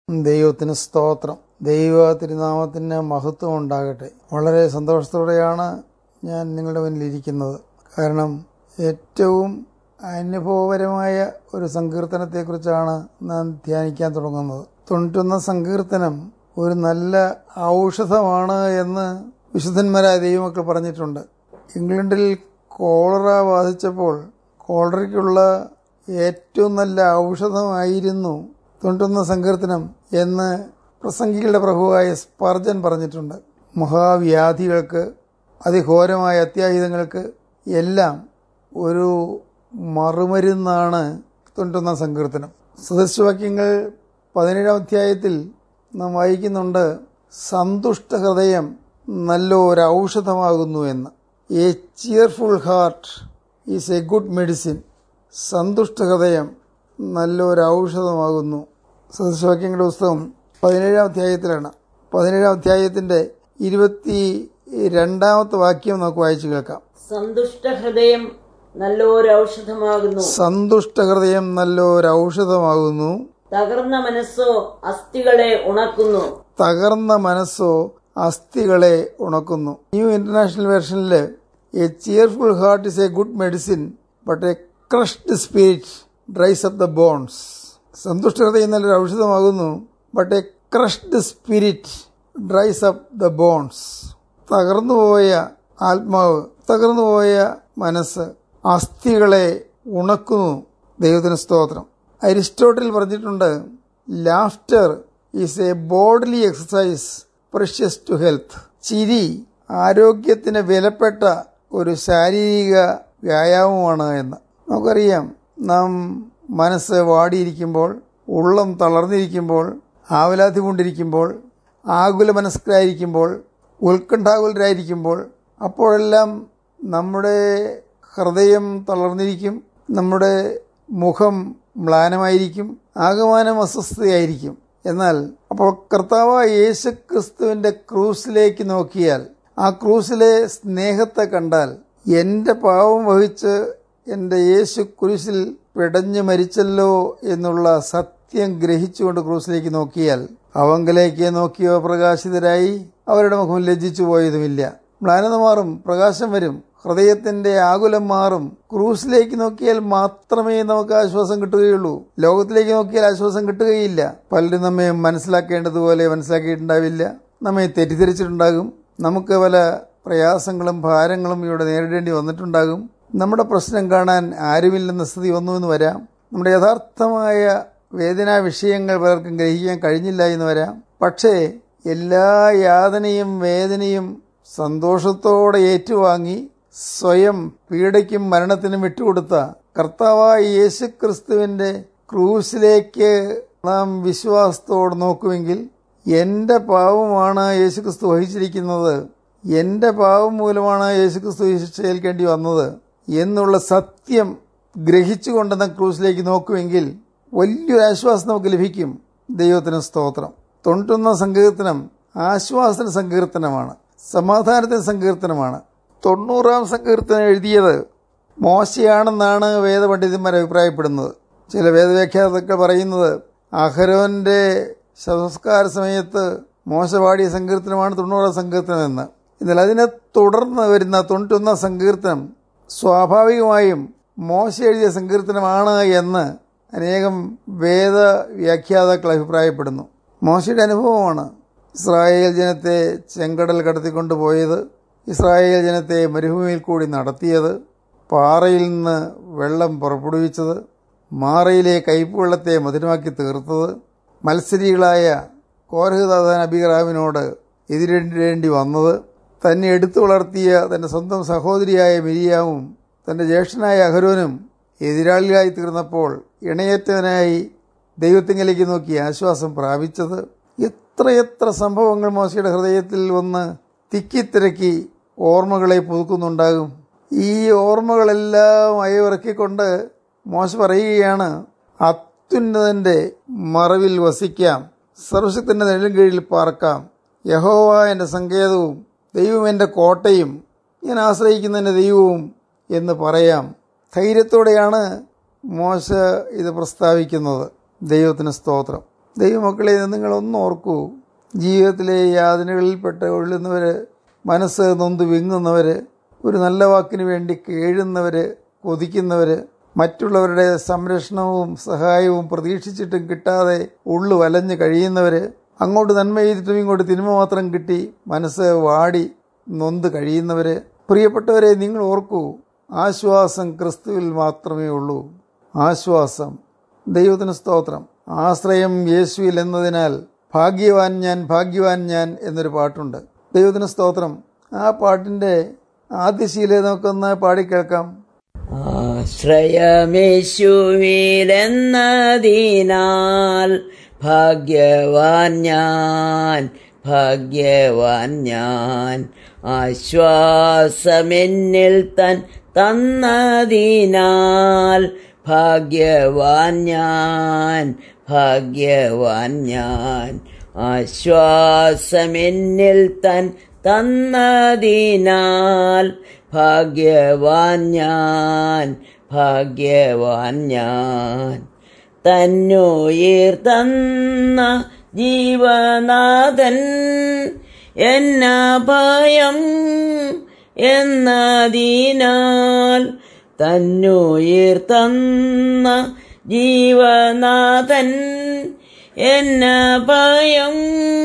ദൈവത്തിന് സ്തോത്രം ദൈവ തിരുനാമത്തിന് മഹത്വം ഉണ്ടാകട്ടെ വളരെ സന്തോഷത്തോടെയാണ് ഞാൻ നിങ്ങളുടെ മുന്നിൽ ഇരിക്കുന്നത് കാരണം ഏറ്റവും അനുഭവപരമായ ഒരു സങ്കീർത്തനത്തെക്കുറിച്ചാണ് നാം ധ്യാനിക്കാൻ തുടങ്ങുന്നത് തൊണ്ണൂറ്റൊന്ന സങ്കീർത്തനം ഒരു നല്ല ഔഷധമാണ് എന്ന് വിശുദ്ധന്മാരായ ദൈവമക്കൾ പറഞ്ഞിട്ടുണ്ട് ഇംഗ്ലണ്ടിൽ കോളറ ബാധിച്ചപ്പോൾ കോളറയ്ക്കുള്ള ഏറ്റവും നല്ല ഔഷധമായിരുന്നു തൊണ്ണൂറ്റൊന്ന് സങ്കീർത്തനം എന്ന് പ്രസംഗികളുടെ പ്രഭുവായ സ്പർജൻ പറഞ്ഞിട്ടുണ്ട് മഹാവ്യാധികൾക്ക് അതിഘോരമായ അത്യാഹിതങ്ങൾക്ക് എല്ലാം ഒരു മറുമരുന്നാണ് തൊണ്ണൂറ്റൊന്നാം സങ്കീർത്തനം സദസ്യവാക്യങ്ങൾ പതിനേഴാം അധ്യായത്തിൽ നാം വായിക്കുന്നുണ്ട് സന്തുഷ്ട ഹൃദയം നല്ല ഒരു ഔഷധമാകുന്നു എന്ന് a cheerful heart is a good medicine സന്തുഷ്ട ഹൃദയം നല്ലൊരു ഔഷധമാകുന്നു സദസ്യവാക്യങ്ങളുടെ പുസ്തകം പതിനേഴാം അധ്യായത്തിലാണ് പതിനേഴാം അധ്യായത്തിന്റെ ഇരുപത്തി രണ്ടാമത്തെ വാക്യം നമുക്ക് വായിച്ചു കേൾക്കാം സന്തുഷ്ട ഹൃദയം നല്ലൊരു ഔഷധമാകുന്നു സന്തുഷ്ട ഹൃദയം നല്ലൊരു ഔഷധമാകുന്നു തകർന്ന മനസ്സോ അസ്ഥികളെ ഉണക്കുന്നു തകർന്ന മനസ്സോ അസ്ഥികളെ ഉണക്കുന്നു ന്യൂ ഇന്റർനാഷണൽ വേർഷനിൽ a cheerful heart is a good medicine but a crushed spirit dries up the bones സന്തുഷ്ട ഹൃദയം നല്ലൊരു ഔഷധമാകുന്നു but a crushed spirit dries up the bones തകർന്നുപോയ ആത്മാവ് തകർന്നുപോയ മനസ്സ് അസ്ഥികളെ ഉണക്കുന്നു ദൈവത്തിന് സ്തോത്രം അരിസ്റ്റോട്ടിൽ പറഞ്ഞിട്ടുണ്ട് laughter is a bodily exercise precious to health ചിരി ആരോഗ്യത്തിന് വിലപ്പെട്ട ഒരു ശാരീരിക വ്യായാമമാണ് എന്ന് നമുക്കറിയാം നാം മനസ്സ് വാടിയിരിക്കുമ്പോൾ ഉള്ളം തളർന്നിരിക്കുമ്പോൾ ആവലാതി കൊണ്ടിരിക്കുമ്പോൾ ആകുല മനസ്കരായിരിക്കുമ്പോൾ ഉത്കണ്ഠാകുലരായിരിക്കുമ്പോൾ അപ്പോഴെല്ലാം നമ്മുടെ ഹൃദയം തളർന്നിരിക്കും നമ്മുടെ മുഖം മ്ലാനമായിരിക്കും ആകമാനം അസ്വസ്ഥതയായിരിക്കും എന്നാൽ അപ്പോൾ കർത്താവ് യേശു ക്രിസ്തുവിന്റെ ക്രൂസിലേക്ക് നോക്കിയാൽ ആ ക്രൂസിലെ സ്നേഹത്തെ കണ്ടാൽ എന്റെ പാവം വഹിച്ച് എന്റെ യേശു കുരിശിൽ പിടഞ്ഞു മരിച്ചല്ലോ എന്നുള്ള സത്യം ഗ്രഹിച്ചുകൊണ്ട് ക്രൂസിലേക്ക് നോക്കിയാൽ അവങ്കലേക്ക് നോക്കിയോ പ്രകാശിതരായി അവരുടെ മുഖം ലജ്ജിച്ചു പോയതുമില്ല മ്ലാനത മാറും പ്രകാശം വരും ഹൃദയത്തിന്റെ ആകുലം മാറും ക്രൂസിലേക്ക് നോക്കിയാൽ മാത്രമേ നമുക്ക് ആശ്വാസം കിട്ടുകയുള്ളൂ ലോകത്തിലേക്ക് നോക്കിയാൽ ആശ്വാസം കിട്ടുകയില്ല പലരും നമ്മെ മനസ്സിലാക്കേണ്ടതുപോലെ മനസ്സിലാക്കിയിട്ടുണ്ടാവില്ല നമ്മെ തെറ്റിദ്ധരിച്ചിട്ടുണ്ടാകും നമുക്ക് പല പ്രയാസങ്ങളും ഭാരങ്ങളും ഇവിടെ നേരിടേണ്ടി വന്നിട്ടുണ്ടാകും നമ്മുടെ പ്രശ്നം കാണാൻ ആരുമില്ലെന്ന സ്ഥിതി വന്നുവെന്ന് വരാം നമ്മുടെ യഥാർത്ഥമായ വേദനാ വിഷയങ്ങൾ പലർക്കും ഗ്രഹിക്കാൻ കഴിഞ്ഞില്ല എന്ന് വരാം പക്ഷേ എല്ലാ യാതനയും വേദനയും സന്തോഷത്തോടെ ഏറ്റുവാങ്ങി സ്വയം പീഡയ്ക്കും മരണത്തിനും വിട്ടുകൊടുത്ത കർത്താവായ യേശു ക്രിസ്തുവിന്റെ ക്രൂസിലേക്ക് നാം വിശ്വാസത്തോട് നോക്കുമെങ്കിൽ എന്റെ പാവമാണ് യേശു ക്രിസ്തു വഹിച്ചിരിക്കുന്നത് എന്റെ പാവം മൂലമാണ് യേശു ക്രിസ്തു ശിക്ഷയേൽക്കേണ്ടി വന്നത് എന്നുള്ള സത്യം ഗ്രഹിച്ചുകൊണ്ട് നാം ക്രൂസിലേക്ക് നോക്കുമെങ്കിൽ വലിയൊരു ആശ്വാസം നമുക്ക് ലഭിക്കും ദൈവത്തിന് സ്തോത്രം തൊണ്ണൂറ്റൊന്നാം സങ്കീർത്തനം ആശ്വാസന സങ്കീർത്തനമാണ് സമാധാനത്തിന് സങ്കീർത്തനമാണ് തൊണ്ണൂറാം സങ്കീർത്തനം എഴുതിയത് മോശയാണെന്നാണ് വേദപണ്ഡിതന്മാർ അഭിപ്രായപ്പെടുന്നത് ചില വേദവ്യാഖ്യാതാക്കൾ പറയുന്നത് അഹരോന്റെ ശവസ്കാര സമയത്ത് മോശ പാടിയ സങ്കീർത്തനമാണ് തൊണ്ണൂറാം സങ്കീർത്തനം എന്ന് എന്നാൽ അതിനെ തുടർന്ന് വരുന്ന തൊണ്ണൂറ്റൊന്നാം സങ്കീർത്തനം സ്വാഭാവികമായും മോശ എഴുതിയ സങ്കീർത്തനമാണ് എന്ന് അനേകം വേദ വ്യാഖ്യാതാക്കൾ അഭിപ്രായപ്പെടുന്നു മോശയുടെ അനുഭവമാണ് ഇസ്രായേൽ ജനത്തെ ചെങ്കടൽ കടത്തിക്കൊണ്ടുപോയത് ഇസ്രായേൽ ജനത്തെ മരുഭൂമിയിൽ കൂടി നടത്തിയത് പാറയിൽ നിന്ന് വെള്ളം പുറപ്പെടുവിച്ചത് മാറയിലെ കയ്പ് വെള്ളത്തെ മധുരമാക്കി തീർത്തത് മത്സരികളായ കോരഹദാദാൻ അബിഗ്രാമിനോട് എതിരിടേണ്ടി വന്നത് തന്നെ എടുത്തു വളർത്തിയ തന്റെ സ്വന്തം സഹോദരിയായ മിരിയാവും തന്റെ ജ്യേഷ്ഠനായ അഹരോനും എതിരാളികളായി തീർന്നപ്പോൾ ഇണയേറ്റവനായി ദൈവത്തിങ്കലേക്ക് നോക്കി ആശ്വാസം പ്രാപിച്ചത് എത്രയെത്ര സംഭവങ്ങൾ മോശയുടെ ഹൃദയത്തിൽ വന്ന് തിക്കിത്തിരക്കി ഓർമ്മകളെ പുതുക്കുന്നുണ്ടാകും ഈ ഓർമ്മകളെല്ലാം അയവിറക്കിക്കൊണ്ട് മോശ പറയുകയാണ് അത്യുന്നതന്റെ മറവിൽ വസിക്കാം സർവശക്തന്റെ നിഴലും കീഴിൽ പാർക്കാം യഹോവ എൻ്റെ സങ്കേതവും ദൈവം എൻ്റെ കോട്ടയും ഞാൻ ആശ്രയിക്കുന്ന എൻ്റെ ദൈവവും എന്ന് പറയാം ധൈര്യത്തോടെയാണ് മോശ ഇത് പ്രസ്താവിക്കുന്നത് ദൈവത്തിന് സ്തോത്രം ദൈവമക്കളെ നിങ്ങളൊന്ന് ഓർക്കൂ ജീവിതത്തിലെ യാതനകളിൽപ്പെട്ട് ഒഴുകുന്നവർ മനസ്സ് നൊന്ത് വിങ്ങുന്നവർ ഒരു നല്ല വാക്കിന് വേണ്ടി കേഴുന്നവർ കൊതിക്കുന്നവർ മറ്റുള്ളവരുടെ സംരക്ഷണവും സഹായവും പ്രതീക്ഷിച്ചിട്ടും കിട്ടാതെ ഉള്ളു വലഞ്ഞ് കഴിയുന്നവർ അങ്ങോട്ട് നന്മ ചെയ്തിട്ടും ഇങ്ങോട്ട് തിന്മ മാത്രം കിട്ടി മനസ്സ് വാടി നൊന്ത് കഴിയുന്നവർ പ്രിയപ്പെട്ടവരെ നിങ്ങൾ ഓർക്കൂ ആശ്വാസം ക്രിസ്തുവിൽ മാത്രമേ ഉള്ളൂ ആശ്വാസം ദൈവത്തിന് സ്തോത്രം ആശ്രയം യേശുവിൽ എന്നതിനാൽ ഭാഗ്യവാൻ ഞാൻ ഭാഗ്യവാൻ ഞാൻ എന്നൊരു പാട്ടുണ്ട് ദൈവത്തിന് സ്തോത്രം ആ പാട്ടിൻ്റെ ആദ്യ ശീലം നമുക്കൊന്ന് പാടിക്കേൾക്കാം ആശ്രയമേശുവിലെന്നതിനാൽ ഭാഗ്യവാൻ ഞാൻ ഭാഗ്യവാൻ ഞാൻ ആശ്വാസമെന്നിൽ തൻ തന്നതിനാൽ ഭാഗ്യവാൻ ഞാൻ ഭാഗ്യവാൻ ഞാൻ ആശ്വാസമെന്നിൽ തൻ തന്നതിനാൽ ഭാഗ്യവാൻ ഞാൻ ഭാഗ്യവാൻ ഞാൻ തന്നുയിർ തന്ന ജീവനാഥൻ എന്ന ഭയം എന്നതിനാൽ തന്നുയിർ തന്ന ജീവനാഥൻ എന്ന ഭയം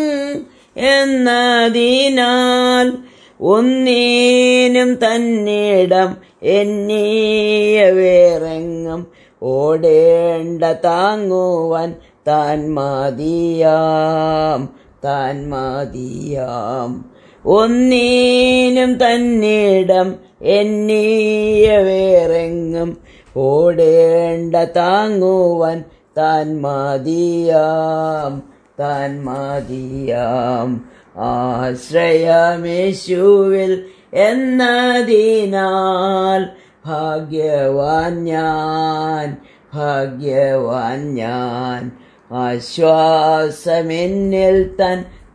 എന്നതിനാൽ ഒന്നേനും തന്നിടം എന്നീയ വേറെങ്ങും ഓടേണ്ട താങ്ങുവാൻ താൻ മതിയാം താൻ മതിയാം ഒന്നീനും തന്നിടം എന്നീയ വേറെങ്ങും ഓടേണ്ട താങ്ങുവാൻ താൻ മതിയാം താൻ മതിയാം ആശ്രയമേശുവിൽ എന്നതിനാൽ ഭാഗ്യവാൻ ഞാൻ ഭാഗ്യവാൻ ഞാൻ ആശ്വാസമെന്നിൽ തൻ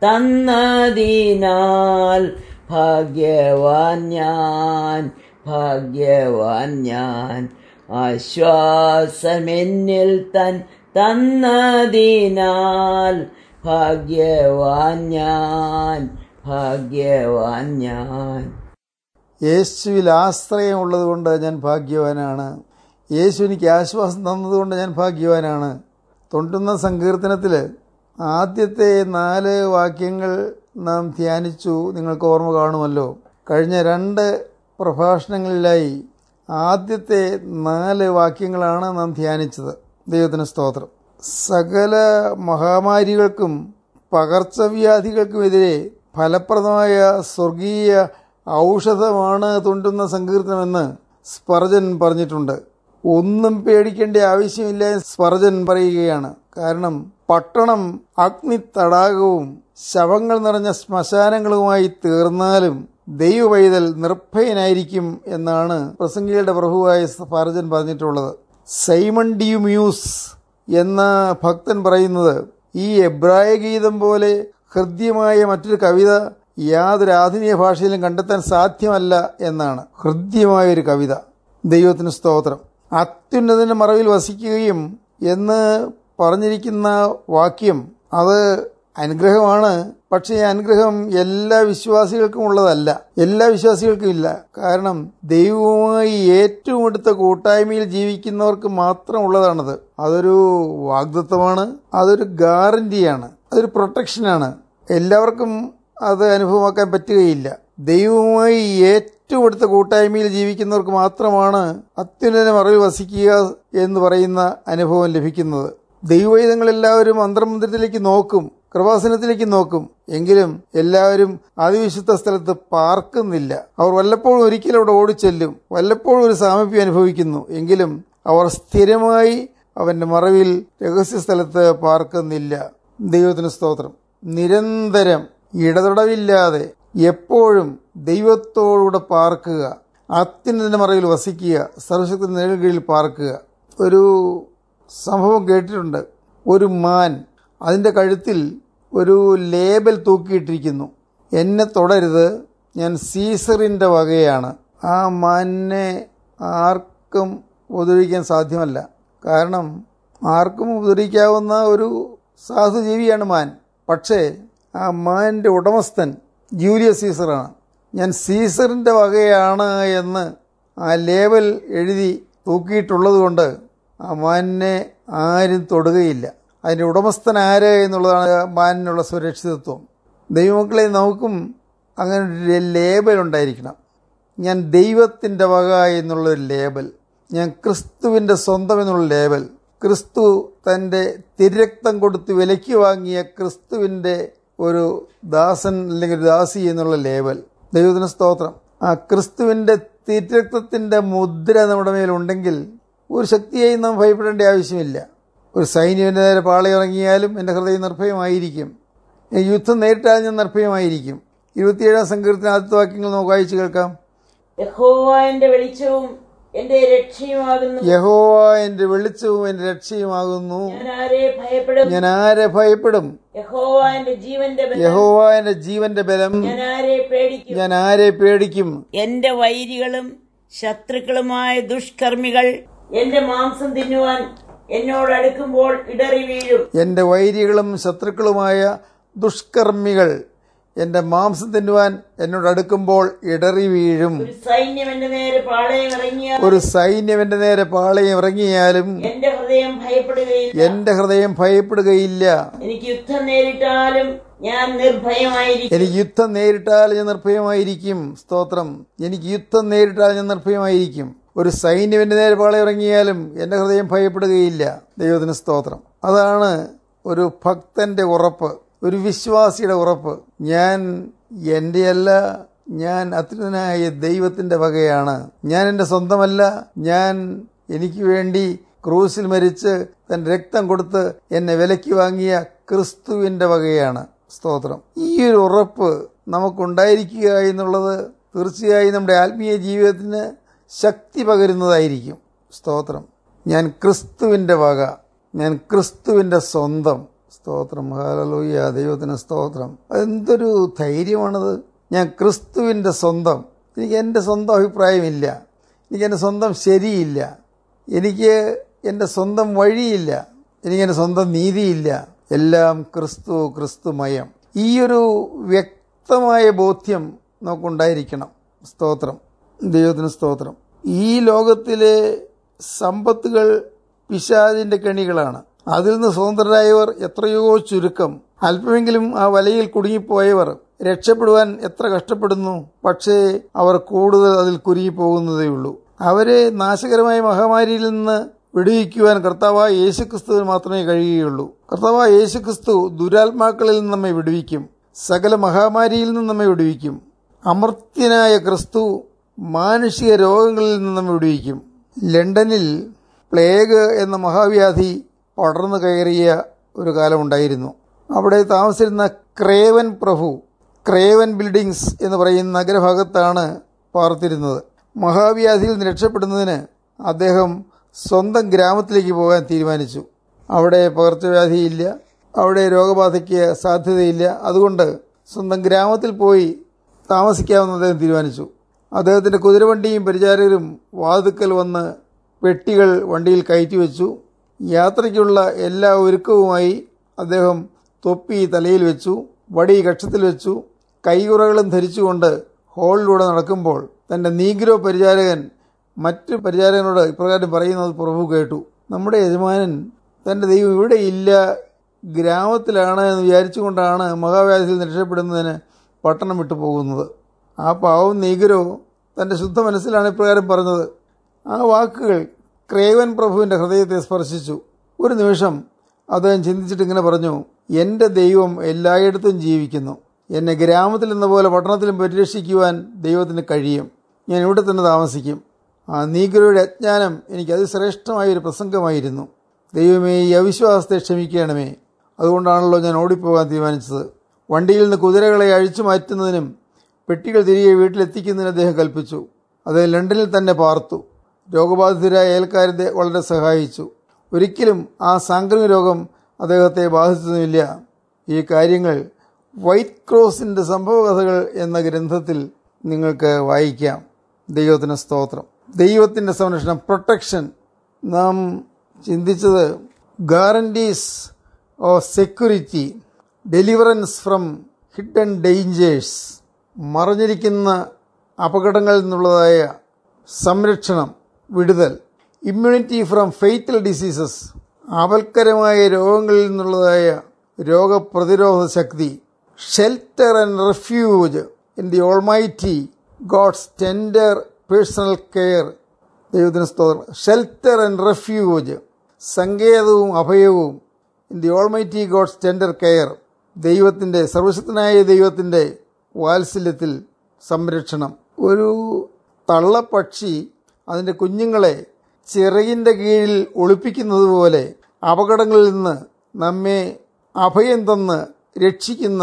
തന്നതിനാൽ ഭാഗ്യവാൻ ഞാൻ ഭാഗ്യവാൻ ഞാൻ ആശ്വാസമെന്നിൽ തൻ തന്നതിനാൽ ഭാഗ്യവാൻ ഞാൻ ഭാഗ്യവാൻ ഞാൻ യേശുവിൽ ആശ്രയമുള്ളതുകൊണ്ട് ഞാൻ ഭാഗ്യവാനാണ് യേശു എനിക്ക് ആശ്വാസം തന്നതുകൊണ്ട് ഞാൻ ഭാഗ്യവാനാണ് തൊണ്ടുന്ന സങ്കീർത്തനത്തിൽ ആദ്യത്തെ നാല് വാക്യങ്ങൾ നാം ധ്യാനിച്ചു നിങ്ങൾക്ക് ഓർമ്മ കാണുമല്ലോ കഴിഞ്ഞ രണ്ട് പ്രഭാഷണങ്ങളിലായി ആദ്യത്തെ നാല് വാക്യങ്ങളാണ് നാം ധ്യാനിച്ചത് ദൈവത്തിന് സ്തോത്രം സകല മഹാമാരികൾക്കും പകർച്ചവ്യാധികൾക്കുമെതിരെ ഫലപ്രദമായ സ്വർഗീയ ഔഷധമാണ് തുണ്ടുന്ന സങ്കീർത്തനമെന്ന് സ്പർജൻ പറഞ്ഞിട്ടുണ്ട് ഒന്നും പേടിക്കേണ്ട ആവശ്യമില്ല എന്ന് സ്പർജൻ പറയുകയാണ് കാരണം പട്ടണം അഗ്നി തടാകവും ശവങ്ങൾ നിറഞ്ഞ ശ്മശാനങ്ങളുമായി തീർന്നാലും ദൈവവൈതൽ നിർഭയനായിരിക്കും എന്നാണ് പ്രസംഗികളുടെ പ്രഭുവായ സ്പർജൻ പറഞ്ഞിട്ടുള്ളത് സൈമൺ ഡിയുമ്യൂസ് എന്ന ഭക്തൻ പറയുന്നത് ഈ എബ്രായ ഗീതം പോലെ ഹൃദ്യമായ മറ്റൊരു കവിത യാതൊരു ആധുനിക ഭാഷയിലും കണ്ടെത്താൻ സാധ്യമല്ല എന്നാണ് ഹൃദ്യമായ ഒരു കവിത ദൈവത്തിന് സ്തോത്രം അത്യുന്നതിന്റെ മറവിൽ വസിക്കുകയും എന്ന് പറഞ്ഞിരിക്കുന്ന വാക്യം അത് അനുഗ്രഹമാണ് പക്ഷേ ഈ അനുഗ്രഹം എല്ലാ വിശ്വാസികൾക്കും ഉള്ളതല്ല എല്ലാ വിശ്വാസികൾക്കും ഇല്ല കാരണം ദൈവവുമായി ഏറ്റവും അടുത്ത കൂട്ടായ്മയിൽ ജീവിക്കുന്നവർക്ക് മാത്രം ഉള്ളതാണത് അതൊരു വാഗ്ദത്വമാണ് അതൊരു ഗ്യാരണ്ടിയാണ് അതൊരു പ്രൊട്ടക്ഷനാണ് എല്ലാവർക്കും അത് അനുഭവമാക്കാൻ പറ്റുകയില്ല ദൈവവുമായി ഏറ്റവും അടുത്ത കൂട്ടായ്മയിൽ ജീവിക്കുന്നവർക്ക് മാത്രമാണ് അത്യുന്നത മറവിൽ വസിക്കുക എന്ന് പറയുന്ന അനുഭവം ലഭിക്കുന്നത് ദൈവവേദങ്ങളെല്ലാവരും അന്തർമന്ദിരത്തിലേക്ക് നോക്കും കൃപാസനത്തിലേക്ക് നോക്കും എങ്കിലും എല്ലാവരും അതിവിശുദ്ധ സ്ഥലത്ത് പാർക്കുന്നില്ല അവർ വല്ലപ്പോഴും ഒരിക്കലും അവിടെ ഓടിച്ചെല്ലും വല്ലപ്പോഴും ഒരു സാമീപ്യം അനുഭവിക്കുന്നു എങ്കിലും അവർ സ്ഥിരമായി അവന്റെ മറവിൽ രഹസ്യ സ്ഥലത്ത് പാർക്കുന്നില്ല ദൈവത്തിന് സ്തോത്രം നിരന്തരം ഇടതടവില്ലാതെ എപ്പോഴും ദൈവത്തോടുകൂടെ പാർക്കുക അത്യുന്നതിന്റെ മറവിൽ വസിക്കുക സർവശക്തി നേടുകയിൽ പാർക്കുക ഒരു സംഭവം കേട്ടിട്ടുണ്ട് ഒരു മാൻ അതിൻ്റെ കഴുത്തിൽ ഒരു ലേബൽ തൂക്കിയിട്ടിരിക്കുന്നു എന്നെ തൊടരുത് ഞാൻ സീസറിൻ്റെ വകയാണ് ആ മാനിനെ ആർക്കും ഉപദ്രവിക്കാൻ സാധ്യമല്ല കാരണം ആർക്കും ഉപദ്രവിക്കാവുന്ന ഒരു സാധുജീവിയാണ് മാൻ പക്ഷേ ആ മാൻ്റെ ഉടമസ്ഥൻ ജൂലിയസ് സീസറാണ് ഞാൻ സീസറിൻ്റെ വകയാണ് എന്ന് ആ ലേബൽ എഴുതി തൂക്കിയിട്ടുള്ളത് കൊണ്ട് ആ മാനിനെ ആരും തൊടുകയില്ല അതിൻ്റെ ഉടമസ്ഥൻ ആര് എന്നുള്ളതാണ് മാനിനുള്ള സുരക്ഷിതത്വം ദൈവമക്കളെ നമുക്കും അങ്ങനെ ഒരു ലേബൽ ഉണ്ടായിരിക്കണം ഞാൻ ദൈവത്തിൻ്റെ വക എന്നുള്ളൊരു ലേബൽ ഞാൻ ക്രിസ്തുവിൻ്റെ സ്വന്തം എന്നുള്ള ലേബൽ ക്രിസ്തു തൻ്റെ തിരക്തം കൊടുത്ത് വിലയ്ക്ക് വാങ്ങിയ ക്രിസ്തുവിൻ്റെ ഒരു ദാസൻ അല്ലെങ്കിൽ ഒരു ദാസി എന്നുള്ള ലേബൽ ദൈവത്തിന് സ്തോത്രം ആ ക്രിസ്തുവിൻ്റെ തിരക്തത്തിൻ്റെ മുദ്ര നമ്മുടെ മേലുണ്ടെങ്കിൽ ഒരു ശക്തിയായി നാം ഭയപ്പെടേണ്ട ആവശ്യമില്ല ഒരു സൈന്യത്തിൻ്റെ നേരെ പാളയിറങ്ങിയാലും എൻ്റെ ഹൃദയം നിർഭയമായിരിക്കും യുദ്ധം നേരിട്ടാൽ ഞാൻ നിർഭയമായിരിക്കും ഇരുപത്തിയേഴാം സങ്കീർത്തിന് ആദ്യത്തെ വാക്യങ്ങൾ നമുക്ക് വായിച്ചു കേൾക്കാം യഹോവ എന്റെ വെളിച്ചവും എന്റെ രക്ഷയുമാകുന്നു യഹോവ എൻ്റെ വെളിച്ചവും എൻ്റെ രക്ഷയുമാകുന്നു ഞാൻ ആരെ ഭയപ്പെടും ഞാൻ ആരെ ഭയപ്പെടും യഹോവ എന്റെ ജീവന്റെ ബലം യഹോവ എൻ്റെ ജീവന്റെ ബലം ഞാൻ ആരെ പേടിക്കും ഞാൻ ആരെ പേടിക്കും എന്റെ വൈരികളും ശത്രുക്കളുമായ ദുഷ്കർമ്മികൾ എന്റെ മാംസം തിന്നുവാൻ എന്നോട് അടുക്കുമ്പോൾ ഇടറി വീഴും എൻ്റെ വൈരികളും ശത്രുക്കളുമായ ദുഷ്കർമ്മികൾ എൻ്റെ മാംസം തിന്നുവാൻ എന്നോട് അടുക്കുമ്പോൾ ഇടറി വീഴും ഒരു സൈന്യം എന്റെ നേരെ പാളയം ഇറങ്ങിയ ഒരു സൈന്യം എൻ്റെ നേരെ പാളയം ഇറങ്ങിയാലും എന്റെ ഹൃദയം ഭയപ്പെടുകയില്ല എൻ്റെ ഹൃദയം ഭയപ്പെടുകയില്ല എനിക്ക് യുദ്ധം നേരിട്ടാലും ഞാൻ നിർഭയമായിരിക്കും എനിക്ക് യുദ്ധം നേരിട്ടാൽ ഞാൻ നിർഭയമായിരിക്കും സ്തോത്രം എനിക്ക് യുദ്ധം നേരിട്ടാൽ ഞാൻ നിർഭയമായിരിക്കും ഒരു സൈന്യം എൻ്റെ നേരെ പാളയം ഇറങ്ങിയാലും എൻ്റെ ഹൃദയം ഭയപ്പെടുകയില്ല ദൈവത്തിന് സ്തോത്രം അതാണ് ഒരു ഭക്തന്റെ ഉറപ്പ് ഒരു വിശ്വാസിയുടെ ഉറപ്പ് ഞാൻ എൻ്റെയല്ല ഞാൻ അത്യുതനായ ദൈവത്തിൻ്റെ വകയാണ് ഞാൻ എൻ്റെ സ്വന്തമല്ല ഞാൻ എനിക്ക് വേണ്ടി ക്രൂസിൽ മരിച്ച് തന്റെ രക്തം കൊടുത്ത് എന്നെ വിലയ്ക്ക് വാങ്ങിയ ക്രിസ്തുവിന്റെ വകയാണ് സ്തോത്രം ഈ ഒരു ഉറപ്പ് നമുക്കുണ്ടായിരിക്കുക എന്നുള്ളത് തീർച്ചയായും നമ്മുടെ ആത്മീയ ജീവിതത്തിന് ശക്തി പകരുന്നതായിരിക്കും സ്തോത്രം ഞാൻ ക്രിസ്തുവിന്റെ വക ഞാൻ ക്രിസ്തുവിന്റെ സ്വന്തം സ്തോത്രം ഹാലലൂയ ദൈവത്തിന് സ്തോത്രം എന്തൊരു ധൈര്യമാണത് ഞാൻ ക്രിസ്തുവിന്റെ സ്വന്തം എനിക്ക് എൻ്റെ സ്വന്തം അഭിപ്രായമില്ല എനിക്ക് എൻ്റെ സ്വന്തം ശരിയില്ല എനിക്ക് എൻ്റെ സ്വന്തം വഴിയില്ല എനിക്ക് എൻ്റെ സ്വന്തം നീതിയില്ല എല്ലാം ക്രിസ്തു ക്രിസ്തുമയം ഈ ഒരു വ്യക്തമായ ബോധ്യം നമുക്കുണ്ടായിരിക്കണം സ്തോത്രം ദൈവത്തിന് സ്തോത്രം ഈ ലോകത്തിലെ സമ്പത്തുകൾ പിശാചിന്റെ കെണികളാണ് അതിൽ നിന്ന് സ്വതന്ത്രരായവർ എത്രയോ ചുരുക്കം അല്പമെങ്കിലും ആ വലയിൽ കുടുങ്ങിപ്പോയവർ രക്ഷപ്പെടുവാൻ എത്ര കഷ്ടപ്പെടുന്നു പക്ഷേ അവർ കൂടുതൽ അതിൽ കുരുങ്ങിപ്പോകുന്നതേയുള്ളൂ അവരെ നാശകരമായ മഹാമാരിയിൽ നിന്ന് വിടുവിക്കുവാൻ കർത്താവായ യേശുക്രിസ്തുവിന് മാത്രമേ കഴിയുകയുള്ളൂ കർത്താവായ യേശുക്രിസ്തു ദുരാത്മാക്കളിൽ നിന്ന് നമ്മെ വിടുവിക്കും സകല മഹാമാരിയിൽ നിന്ന് നമ്മെ വിടുവിക്കും അമർത്യനായ ക്രിസ്തു മാനുഷിക രോഗങ്ങളിൽ നിന്ന് നമ്മെ വിടുവിക്കും ലണ്ടനിൽ പ്ലേഗ് എന്ന മഹാവ്യാധി പടർന്നു കയറിയ ഒരു കാലമുണ്ടായിരുന്നു അവിടെ താമസിച്ചിരുന്ന ക്രേവൻ പ്രഭു ക്രേവൻ ബിൽഡിങ്സ് എന്ന് പറയുന്ന നഗരഭാഗത്താണ് പാർത്തിരുന്നത് മഹാവ്യാധിയിൽ നിന്ന് രക്ഷപ്പെടുന്നതിന് അദ്ദേഹം സ്വന്തം ഗ്രാമത്തിലേക്ക് പോകാൻ തീരുമാനിച്ചു അവിടെ പകർച്ചവ്യാധിയില്ല അവിടെ രോഗബാധയ്ക്ക് സാധ്യതയില്ല അതുകൊണ്ട് സ്വന്തം ഗ്രാമത്തിൽ പോയി താമസിക്കാമെന്ന് അദ്ദേഹം തീരുമാനിച്ചു അദ്ദേഹത്തിൻ്റെ കുതിരവണ്ടിയും പരിചാരകരും വാതുക്കൽ വന്ന് പെട്ടികൾ വണ്ടിയിൽ കയറ്റി വെച്ചു യാത്രയ്ക്കുള്ള എല്ലാ ഒരുക്കവുമായി അദ്ദേഹം തൊപ്പി തലയിൽ വെച്ചു വടി കക്ഷത്തിൽ വെച്ചു കൈകുറകളും ധരിച്ചുകൊണ്ട് ഹാളിലൂടെ നടക്കുമ്പോൾ തന്റെ നീഗ്രോ പരിചാരകൻ മറ്റു പരിചാരകനോട് ഇപ്രകാരം പറയുന്നത് പ്രഭു കേട്ടു നമ്മുടെ യജമാനൻ തന്റെ ദൈവം ഇവിടെ ഇല്ല ഗ്രാമത്തിലാണ് എന്ന് വിചാരിച്ചുകൊണ്ടാണ് മഹാവ്യാധിയിൽ നിന്ന് രക്ഷപ്പെടുന്നതിന് പട്ടണം വിട്ടു പോകുന്നത് ആ പാവം നീഗ്രോ തന്റെ ശുദ്ധ മനസ്സിലാണ് ഇപ്രകാരം പറഞ്ഞത് ആ വാക്കുകൾ ക്രേവൻ പ്രഭുവിന്റെ ഹൃദയത്തെ സ്പർശിച്ചു ഒരു നിമിഷം അദ്ദേഹം ചിന്തിച്ചിട്ട് ഇങ്ങനെ പറഞ്ഞു എൻ്റെ ദൈവം എല്ലായിടത്തും ജീവിക്കുന്നു എന്നെ ഗ്രാമത്തിൽ എന്ന പോലെ പട്ടണത്തിലും പരിരക്ഷിക്കുവാൻ ദൈവത്തിന് കഴിയും ഞാൻ ഇവിടെ തന്നെ താമസിക്കും ആ നീഗ്രയുടെ അജ്ഞാനം എനിക്ക് അതിശ്രേഷ്ഠമായ ഒരു പ്രസംഗമായിരുന്നു ദൈവമേ ഈ അവിശ്വാസത്തെ ക്ഷമിക്കണമേ അതുകൊണ്ടാണല്ലോ ഞാൻ ഓടിപ്പോകാൻ തീരുമാനിച്ചത് വണ്ടിയിൽ നിന്ന് കുതിരകളെ അഴിച്ചു മാറ്റുന്നതിനും പെട്ടികൾ തിരികെ വീട്ടിലെത്തിക്കുന്നതിന് അദ്ദേഹം കൽപ്പിച്ചു അദ്ദേഹം ലണ്ടനിൽ തന്നെ പാർത്തു രോഗബാധിതരായ അയൽക്കാരെ വളരെ സഹായിച്ചു ഒരിക്കലും ആ സാംക്രമിക രോഗം അദ്ദേഹത്തെ ബാധിച്ചതുമില്ല ഈ കാര്യങ്ങൾ വൈറ്റ് ക്രോസിന്റെ സംഭവകഥകൾ എന്ന ഗ്രന്ഥത്തിൽ നിങ്ങൾക്ക് വായിക്കാം ദൈവത്തിന് സ്തോത്രം ദൈവത്തിന്റെ സംരക്ഷണം പ്രൊട്ടക്ഷൻ നാം ചിന്തിച്ചത് guarantees of security deliverance from hidden dangers മറഞ്ഞിരിക്കുന്ന അപകടങ്ങളിൽ നിന്നുള്ളതായ സംരക്ഷണം വിടുതൽ ഇമ്മ്യൂണിറ്റി ഫ്രം ഫെയ്റ്റൽ ഡിസീസസ് ആപൽക്കരമായ രോഗങ്ങളിൽ നിന്നുള്ളതായ രോഗപ്രതിരോധ ശക്തി shelter and refuge in the almighty God's tender personal care ദൈവത്തിന് സ്തോത്രം ഷെൽട്ടർ ആൻഡ് റെഫ്യൂജ് സങ്കേതവും അഭയവും in the almighty God's tender care ദൈവത്തിൻ്റെ സർവശക്തനായ ദൈവത്തിൻ്റെ വാത്സല്യത്തിൽ സംരക്ഷണം ഒരു തള്ളപ്പക്ഷി അതിൻ്റെ കുഞ്ഞുങ്ങളെ ചിറകിൻ്റെ കീഴിൽ ഒളിപ്പിക്കുന്നത് പോലെ അപകടങ്ങളിൽ നിന്ന് നമ്മെ അഭയം തന്ന് രക്ഷിക്കുന്ന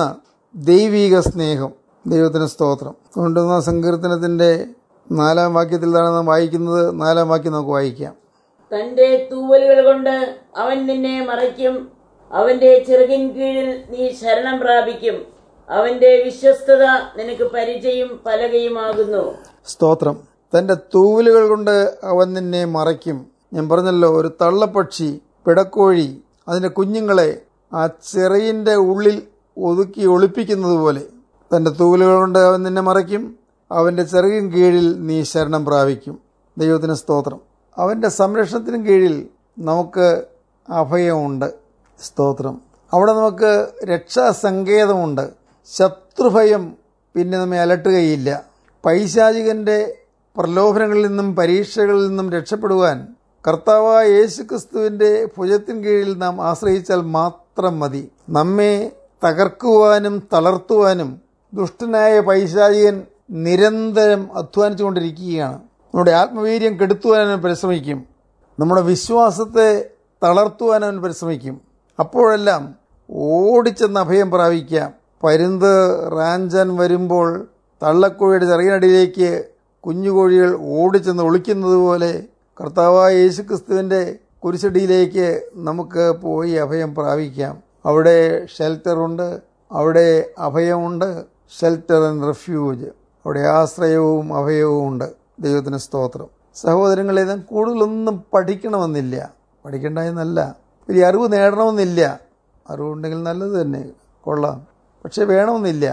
ദൈവിക സ്നേഹം ദൈവത്തിന് സ്തോത്രം കൊണ്ടുവന്ന സങ്കീർത്തനത്തിൻ്റെ നാലാം വാക്യത്തിലാണ് നാം വായിക്കുന്നത് നാലാം വാക്യം നമുക്ക് വായിക്കാം തന്റെ തൂവലുകൾ കൊണ്ട് അവൻ നിന്നെ മറയ്ക്കും അവന്റെ ചിറകിൻ കീഴിൽ നീ ശരണം പ്രാപിക്കും അവന്റെ വിശ്വസ്തത നിനക്ക് പരിചയം പലകയുമാകുന്നു സ്തോത്രം തൻ്റെ തൂവലുകൾ കൊണ്ട് അവൻ നിന്നെ മറയ്ക്കും ഞാൻ പറഞ്ഞല്ലോ ഒരു തള്ളപ്പക്ഷി പിടക്കോഴി അതിൻ്റെ കുഞ്ഞുങ്ങളെ ആ ചിറയിൻ്റെ ഉള്ളിൽ ഒതുക്കി ഒളിപ്പിക്കുന്നത് പോലെ തൻ്റെ തൂവലുകൾ കൊണ്ട് അവൻ നിന്നെ മറയ്ക്കും അവൻ്റെ ചിറകിൻ കീഴിൽ നീ ശരണം പ്രാപിക്കും ദൈവത്തിന് സ്തോത്രം അവൻ്റെ സംരക്ഷണത്തിന് കീഴിൽ നമുക്ക് അഭയമുണ്ട് സ്തോത്രം അവിടെ നമുക്ക് രക്ഷാസങ്കേതമുണ്ട് ശത്രുഭയം പിന്നെ നമ്മെ അലട്ടുകയില്ല പൈശാചികന്റെ പ്രലോഭനങ്ങളിൽ നിന്നും പരീക്ഷകളിൽ നിന്നും രക്ഷപ്പെടുവാൻ കർത്താവായ യേശുക്രിസ്തുവിന്റെ ഭുജത്തിൻ കീഴിൽ നാം ആശ്രയിച്ചാൽ മാത്രം മതി നമ്മെ തകർക്കുവാനും തളർത്തുവാനും ദുഷ്ടനായ പൈശാചികൻ നിരന്തരം അധ്വാനിച്ചുകൊണ്ടിരിക്കുകയാണ് നമ്മുടെ ആത്മവീര്യം കെടുത്തുവാൻ അവൻ പരിശ്രമിക്കും നമ്മുടെ വിശ്വാസത്തെ തളർത്തുവാൻ അവൻ പരിശ്രമിക്കും അപ്പോഴെല്ലാം ഓടിച്ചെന്ന് അഭയം പ്രാപിക്കാം പരുന്ത് റാഞ്ചാൻ വരുമ്പോൾ തള്ളക്കോഴിയുടെ ചെറിയനടിയിലേക്ക് കുഞ്ഞുകോഴികൾ ഓടിച്ചെന്ന് ഒളിക്കുന്നത് പോലെ കർത്താവായ യേശുക്രിസ്തുവിൻ്റെ കുരിശടിയിലേക്ക് നമുക്ക് പോയി അഭയം പ്രാപിക്കാം അവിടെ ഷെൽട്ടറുണ്ട് അവിടെ അഭയമുണ്ട് ഷെൽട്ടർ ആൻഡ് റെഫ്യൂജ് അവിടെ ആശ്രയവും അഭയവും ഉണ്ട് ദൈവത്തിന് സ്തോത്രം സഹോദരങ്ങളെ നാം കൂടുതലൊന്നും പഠിക്കണമെന്നില്ല പഠിക്കേണ്ട എന്നല്ല വലിയ അറിവ് നേടണമെന്നില്ല അറിവുണ്ടെങ്കിൽ നല്ലത് തന്നെ കൊള്ളാം പക്ഷെ വേണമെന്നില്ല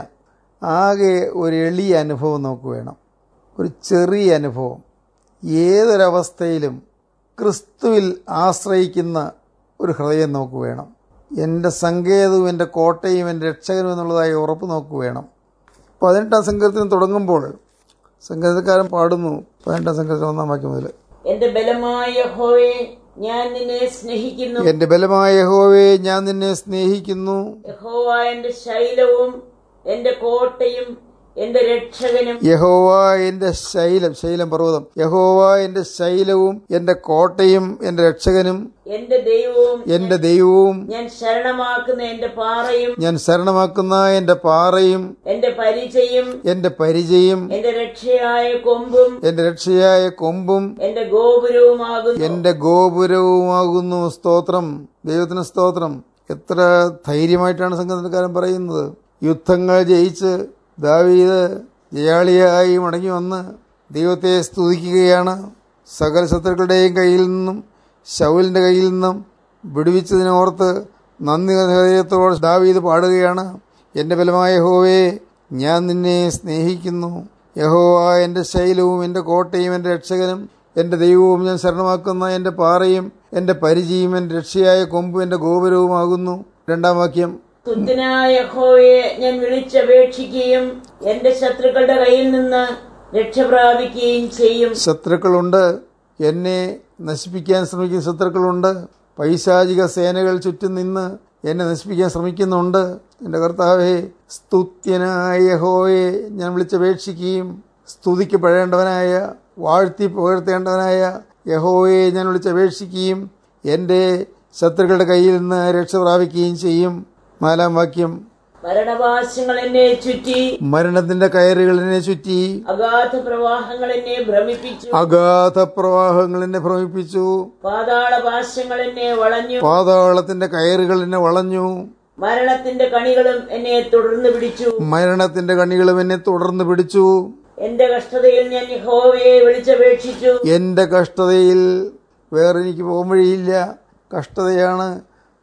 ആകെ ഒരു എളിയ അനുഭവം നമുക്ക് വേണം ഒരു ചെറിയ അനുഭവം ഏതൊരവസ്ഥയിലും ക്രിസ്തുവിൽ ആശ്രയിക്കുന്ന ഒരു ഹൃദയം നമുക്ക് വേണം എൻ്റെ സങ്കേതവും എൻ്റെ കോട്ടയും എൻ്റെ രക്ഷകനും എന്നുള്ളതായ ഉറപ്പ് നമുക്ക് വേണം പതിനെട്ടാം സങ്കീർത്തനം തുടങ്ങുമ്പോൾ സംഗീതക്കാരൻ പാടുന്നു പതിനെട്ടാം സങ്കീർത്തനം ഒന്നാം വാക്യം മുതൽ എന്റെ ബലമായ യഹോവേ ഞാൻ നിന്നെ സ്നേഹിക്കുന്നു എൻ്റെ ബലമായ യഹോവേ ഞാൻ നിന്നെ സ്നേഹിക്കുന്നു യഹോവ എന്റെ ശൈലവും എന്റെ കോട്ടയും എന്റെ രക്ഷകനും യഹോവ എൻ്റെ ശൈലം ശൈലം പർവ്വതം യഹോവ എൻ്റെ ശൈലവും എൻ്റെ കോട്ടയും എൻ്റെ രക്ഷകനും എന്റെ ദൈവവും എൻ്റെ ദൈവവും ഞാൻ ശരണമാക്കുന്ന എന്റെ പാറയും ഞാൻ ശരണമാക്കുന്ന എൻ്റെ പാറയും എന്റെ പരിചയും എൻ്റെ പരിചയം എന്റെ രക്ഷയായ കൊമ്പും എൻ്റെ രക്ഷയായ കൊമ്പും എന്റെ ഗോപുരവുമാകുന്നു എൻ്റെ ഗോപുരവുമാകുന്നു സ്തോത്രം ദൈവത്തിന് സ്തോത്രം എത്ര ധൈര്യമായിട്ടാണ് സംഘടനക്കാരൻ പറയുന്നത് യുദ്ധങ്ങൾ ജയിച്ച് ദാവീദ് ജയാളിയായി മടങ്ങി വന്ന് ദൈവത്തെ സ്തുതിക്കുകയാണ് സകല ശത്രുക്കളുടെയും കയ്യിൽ നിന്നും ശൗലിൻ്റെ കയ്യിൽ നിന്നും വിടുവിച്ചതിനോർത്ത് നന്ദി ഹൃദയത്തോടെ ദാവീദ് പാടുകയാണ് എൻ്റെ ബലമായ യഹോവേ ഞാൻ നിന്നെ സ്നേഹിക്കുന്നു യഹോവ എൻ്റെ ശൈലവും എൻ്റെ കോട്ടയും എൻ്റെ രക്ഷകനും എൻ്റെ ദൈവവും ഞാൻ ശരണമാക്കുന്ന എൻ്റെ പാറയും എൻ്റെ പരിചയും എൻ്റെ രക്ഷയായ കൊമ്പും എൻ്റെ ഗോപുരവുമാകുന്നു രണ്ടാം വാക്യം തുദ്ധനായ യഹോവയെ ഞാൻ വിളിച്ചപേക്ഷിക്കുകയും എന്റെ ശത്രുക്കളുടെ കയ്യിൽ നിന്ന് രക്ഷ പ്രാപിക്കുകയും ചെയ്യും ശത്രുക്കളുണ്ട് എന്നെ നശിപ്പിക്കാൻ ശ്രമിക്കുന്ന ശത്രുക്കളുണ്ട് പൈശാചിക സേനകൾ ചുറ്റും നിന്ന് എന്നെ നശിപ്പിക്കാൻ ശ്രമിക്കുന്നുണ്ട് എൻ്റെ കർത്താവെ സ്തുത്യനായ യഹോവയെ ഞാൻ വിളിച്ചപേക്ഷിക്കുകയും സ്തുതിക്കപ്പെടേണ്ടവനായ വാഴ്ത്തി പുകഴ്ത്തേണ്ടവനായ യഹോവയെ ഞാൻ വിളിച്ചപേക്ഷിക്കുകയും എൻ്റെ ശത്രുക്കളുടെ കയ്യിൽ നിന്ന് രക്ഷ പ്രാപിക്കുകയും ചെയ്യും നാലാം വാക്യം മരണവാസ്യങ്ങൾ എന്നെ ചുറ്റി മരണത്തിന്റെ കയറുകൾ എന്നെ ചുറ്റി അഗാധ പ്രവാഹങ്ങൾ എന്നെ ഭ്രമിപ്പിച്ചു അഗാധ പ്രവാഹങ്ങൾ എന്നെ ഭ്രമിപ്പിച്ചു പാതാള പാശങ്ങൾ എന്നെ വളഞ്ഞു പാതാളത്തിന്റെ കയറുകൾ എന്നെ വളഞ്ഞു മരണത്തിന്റെ കണികളും എന്നെ തുടർന്ന് പിടിച്ചു മരണത്തിന്റെ കണികളും എന്നെ തുടർന്ന് പിടിച്ചു എന്റെ കഷ്ടതയിൽ ഞാൻ യഹോവയെ വിളിച്ചപേക്ഷിച്ചു എന്റെ കഷ്ടതയിൽ വേറെ എനിക്ക് പോകാൻ വഴിയില്ല കഷ്ടതയാണ്